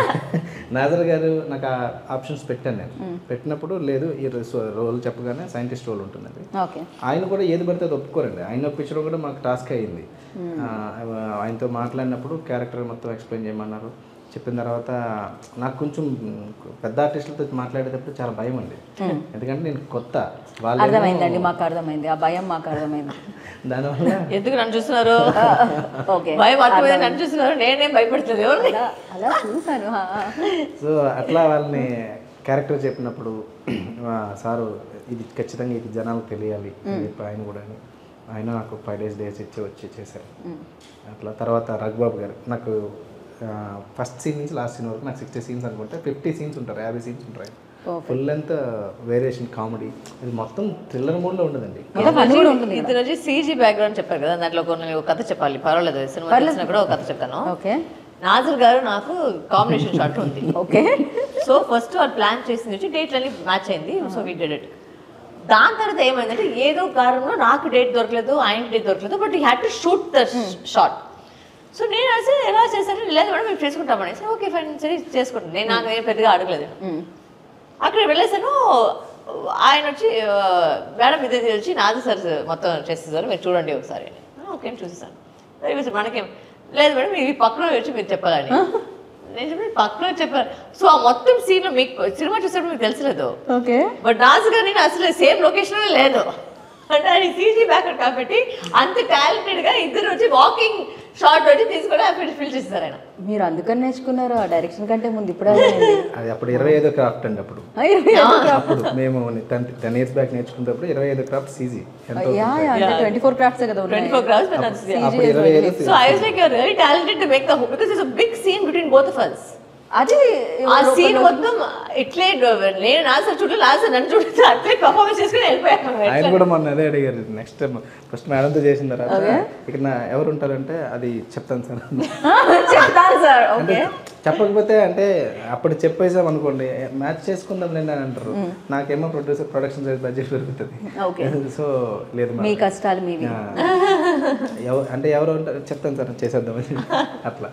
నాజర్ గారు నాకు ఆ ఆప్షన్స్ పెట్టాను నేను పెట్టినప్పుడు లేదు ఈ రోల్ చెప్పగానే సైంటిస్ట్ రోల్ ఉంటుందండి ఓకే ఆయన కూడా ఏది పడితే అది ఒప్పుకోరండి ఆయన ఒప్పించడం కూడా మాకు టాస్క్ అయ్యింది ఆ, ఆయనతో మాట్లాడినప్పుడు క్యారెక్టర్ మొత్తం ఎక్స్ప్లెయిన్ చేయమన్నారు చెప్పిన తర్వాత నాకు కొంచెం పెద్ద ఆర్టిస్టులతో మాట్లాడేటప్పుడు చాలా భయం అండి ఎందుకంటే నేను కొత్త వాళ్ళు అర్థమైందండి మాకు అర్థమైంది ఆ భయం మాకు అర్థమైంది దానివల్ల ఎందుకు నన్ను చూస్తున్నారు ఓకే భయం అర్థమైంది నన్ను చూస్తున్నారు నేనేం భయపడుతుంది ఎవరిని అలా అలా చూసాను హా. సో అట్లా వాళ్ళని క్యారెక్టర్ చెప్పినప్పుడు ఆ, సారు ఇది ఖచ్చితంగా ఇది జనాలకు తెలియాలి అని చెప్పి ఆయన కూడా అని. ఆయన నాకు ఫైవ్ డేస్ డేస్ ఇచ్చి వచ్చి చేశారు అట్లా తర్వాత రఘుబాబు గారు నాకు ఫస్ట్ సీన్ నుంచి లాస్ట్ సీన్ వరకు నాకు సిక్స్టీ సీన్స్ అనుకుంటే ఫిఫ్టీ సీన్స్ ఉంటారు యాభై సీన్స్ ఉంటాయి ఫుల్ లెంత్ వేరియేషన్ కామెడీ ఇది మొత్తం థ్రిల్లర్ మోడ్లో ఉండదండి ఇతను వచ్చి సీజీ బ్యాక్గ్రౌండ్ చెప్పారు కదా దాంట్లో కొన్ని ఒక కథ చెప్పాలి పర్వాలేదు సినిమా తెలిసినా కూడా ఒక కథ చెప్తాను ఓకే నాజర్ గారు నాకు కాంబినేషన్ షాట్ ఉంది ఓకే సో ఫస్ట్ వాళ్ళు ప్లాన్ చేసింది వచ్చి డేట్లు అన్ని మ్యాచ్ అయింది సో వీ డెడ్ ఇట్ దాని తర్వాత ఏమైందంటే ఏదో కారణంలో నాకు డేట్ దొరకలేదు ఆయనకి డేట్ దొరకలేదు but I had to shoot the shot so నేను అసలు ఎలా చేశాను లేదు మేడం మేము చేసుకుంటామని సరే ఓకే ఫైన్ సరే చేసుకుంటాను నేను నాకు ఏం పెద్దగా అడగలేదు అక్కడ వెళ్ళేసాను ఆయన వచ్చి ఆ, మేడం ఇది ఇది వచ్చి నాది సార్ మొత్తం చేసేసారు మీరు చూడండి ఒకసారి అని. "ఆ, ఓకే అని చూసేసాను సరే మీరు మనకేం లేదు మేడం ఇవి పక్కన వచ్చి మీరు చెప్పాలని నేను చెప్పి పక్కన చెప్పాను సో ఆ మొత్తం సీన్ మీకు సినిమా చూసేటప్పుడు మీకు తెలుసలేదు ఓకే బట్ నాజ్ గారు నేను అసలు సేమ్ లొకేషన్ లేదు అంటే అది సీజీ బ్యాకర్ కాబట్టి అంత టాలెంటెడ్ గా ఇద్దరు వచ్చి వాకింగ్ షార్ట్ వచ్చి తీసుకొని అక్కడ ఫిల్ చేస్తారు ఆయన మీరు అందుకని నేర్చుకున్నారు ఆ డైరెక్షన్ కంటే ముందు ఇప్పుడు అర్థమైంది. అది అప్పుడు ఇరవై ఐదో క్రాఫ్ట్ అండి అప్పుడు అయ్యో, అప్పుడు మేము టెన్ టెన్ ఇయర్స్ బ్యాక్ నేర్చుకున్నప్పుడు ఇరవై ఐదు క్రాఫ్ట్ సీజీ ఎంత యా యా అంటే ట్వంటీ ఫోర్ క్రాఫ్ట్స్ కదా ఉన్నాయి ట్వంటీ ఫోర్ క్రాస్ అప్పుడు ఇరవై ఐదు so I was like you're very talented to make the because it's a big scene between both of us అది ఆ సీన్ మొత్తం ఇట్లే నేను నాసర్ చూడు నాసర్ నన్ను చూడు అట్లే పర్ఫార్మెన్స్ చేసుకుని వెళ్ళిపోయాను ఆయన కూడా మొన్న అదే అడిగారు నెక్స్ట్ టైం ఫస్ట్ మేడంతో చేసిన తర్వాత ఇక్కడ నా ఎవరు ఉంటారంటే అది చెప్తాను సార్ చెప్తాను సార్ అంటే చెప్పకపోతే అంటే అప్పుడు చెప్పేసాం అనుకోండి మ్యాచ్ చేసుకుందాం నేను అని అంటారు నాకేమో ప్రొడ్యూసర్ ప్రొడక్షన్ సైజ్ బడ్జెట్ పెరుగుతుంది Okay. సో లేదు మీ కష్టాలు మీవి ఆ, ఎవ- అంటే ఎవరు ఉంటారు చెప్తాను సార్ చేసేద్దామని అట్లా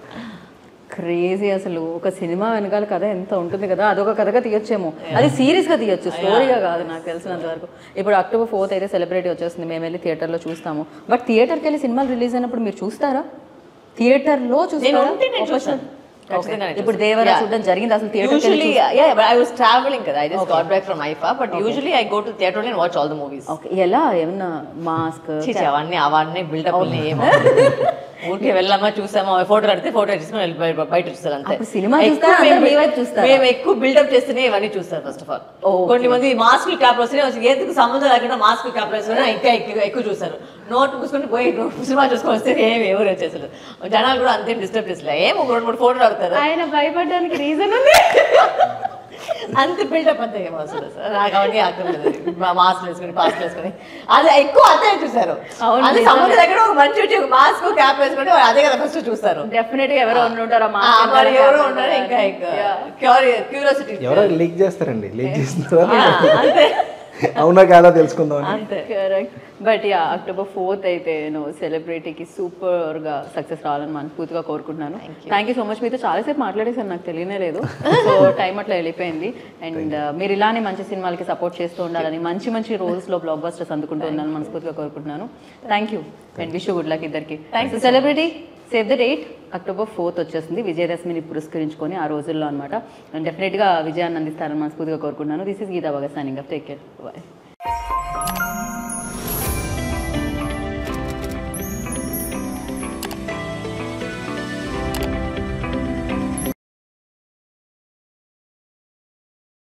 క్రేజీ అసలు ఒక సినిమా వెనకాల కథ ఎంత ఉంటుంది కదా అదొక కథగా తీయొచ్చేమో అది సీరియస్గా తీయొచ్చు స్టోరీగా కాదు నాకు తెలిసినంత వరకు ఇప్పుడు అక్టోబర్ ఫోర్త్ అయితే సెలబ్రిటీ వచ్చేస్తుంది మేము వెళ్ళి థియేటర్లో చూస్తాము బట్ థియేటర్కి వెళ్ళి సినిమాలు రిలీజ్ అయినప్పుడు మీరు చూస్తారా థియేటర్లో నేను చూస్తారా ఉంటే నేను చూస్తాను Okay. ఖచ్చితంగా నేను ఇప్పుడు చూస్తాను. దేవరా Yeah. చూడడం జరిగింది అసలు theatre usually yeah I was travelling కదా I just got back from IIFA but usually I go to theatre and watch all the movies okay ఎలా ఏమన్నా మాస్క్ చీచి అవన్నీ అవన్నీ బిల్డప్ ఏమో ఊరికే వెళ్ళామా చూసామా ఫోటో కడితే ఫోటో తీసుకుని వెళ్ళి బయట బయట చూస్తారు అంతే అప్పుడు సినిమా ఎక్కువ చూస్తారా? అందరూ మేము- మీ వైపు చూస్తారా? మేము ఎక్కువ బిల్డప్ చేస్తేనే ఇవన్నీ చూస్తారు ఫస్ట్ ఆఫ్ ఆల్ కొన్ని మంది మాస్క్ క్యాప్ వస్తే ఎందుకు సంబంధం లేకుండా మాస్క్ క్యాప్ వేసుకుని ఇంకా ఎక్కువ ఎక్కువ చూస్తారు నోట్ మూసుకొని పోయి సినిమా చూసుకొని వస్తే ఏమి ఎవరు వచ్చేసారు జనాలు కూడా అంతేం డిస్టర్బ్ చేసలే ఏం ఒక రెండు మూడు ఫోటోలు అవుతారు ఆయన భయపడడానికి రీజన్ ఉంది అంత బిల్డప్ అంతే ఏమో అసలు సార్. నాకు అవన్నీ అక్కర్లేదు మాస్క్ వేసుకుని పాస్క్ వేసుకుని అది ఎక్కువ అంతే చూసారు అవును, అది నిజమే. సంబంధం దగ్గర ఒక మంచి వచ్చి ఒక మాస్క్ క్యాప్ వేసుకుంటే వాళ్ళు అదే కదా ఫస్ట్ చూస్తారు డెఫినెట్ గా ఎవరో ఉండి ఉంటారు ఆ ఆ, mask మరి వెనకాల ఎవరో cap ఉన్నారు ఇంకా ఇంకా Yeah. క్యూరియాసిటీ ఎవరో లీక్ చేస్తారండి లీక్ చేసిన అంతే అవునా కాదా తెలుసుకుందాం అంతే correct but yeah October fourth అయితే నేను సెలబ్రిటీకి సూపర్ గా సక్సెస్ రావాలని మనస్ఫూర్తిగా కోరుకుంటున్నాను థ్యాంక్ యూ సో మచ్ మీతో చాలాసేపు మాట్లాడేసాను నాకు తెలియనే లేదు సో టైం అట్లా వెళ్ళిపోయింది అండ్ మీరు ఇలానే మంచి సినిమాలకి సపోర్ట్ చేస్తూ ఉండాలని మంచి మంచి రోల్స్ లో బ్లాక్ బస్టర్స్ అందుకుంటూ ఉండాలని మనస్ఫూర్తిగా కోరుకుంటున్నాను thank you and wish good luck ఇద్దరికి celebrity save the date October fourth వచ్చేస్తుంది విజయదశమిని పురస్కరించుకొని ఆ రోజుల్లో అనమాట అండ్ డెఫినెట్గా విజయాన్ని అందిస్తారని మనస్ఫూర్తిగా కోరుకుంటున్నాను this is Geeta Bhagat signing up take care bye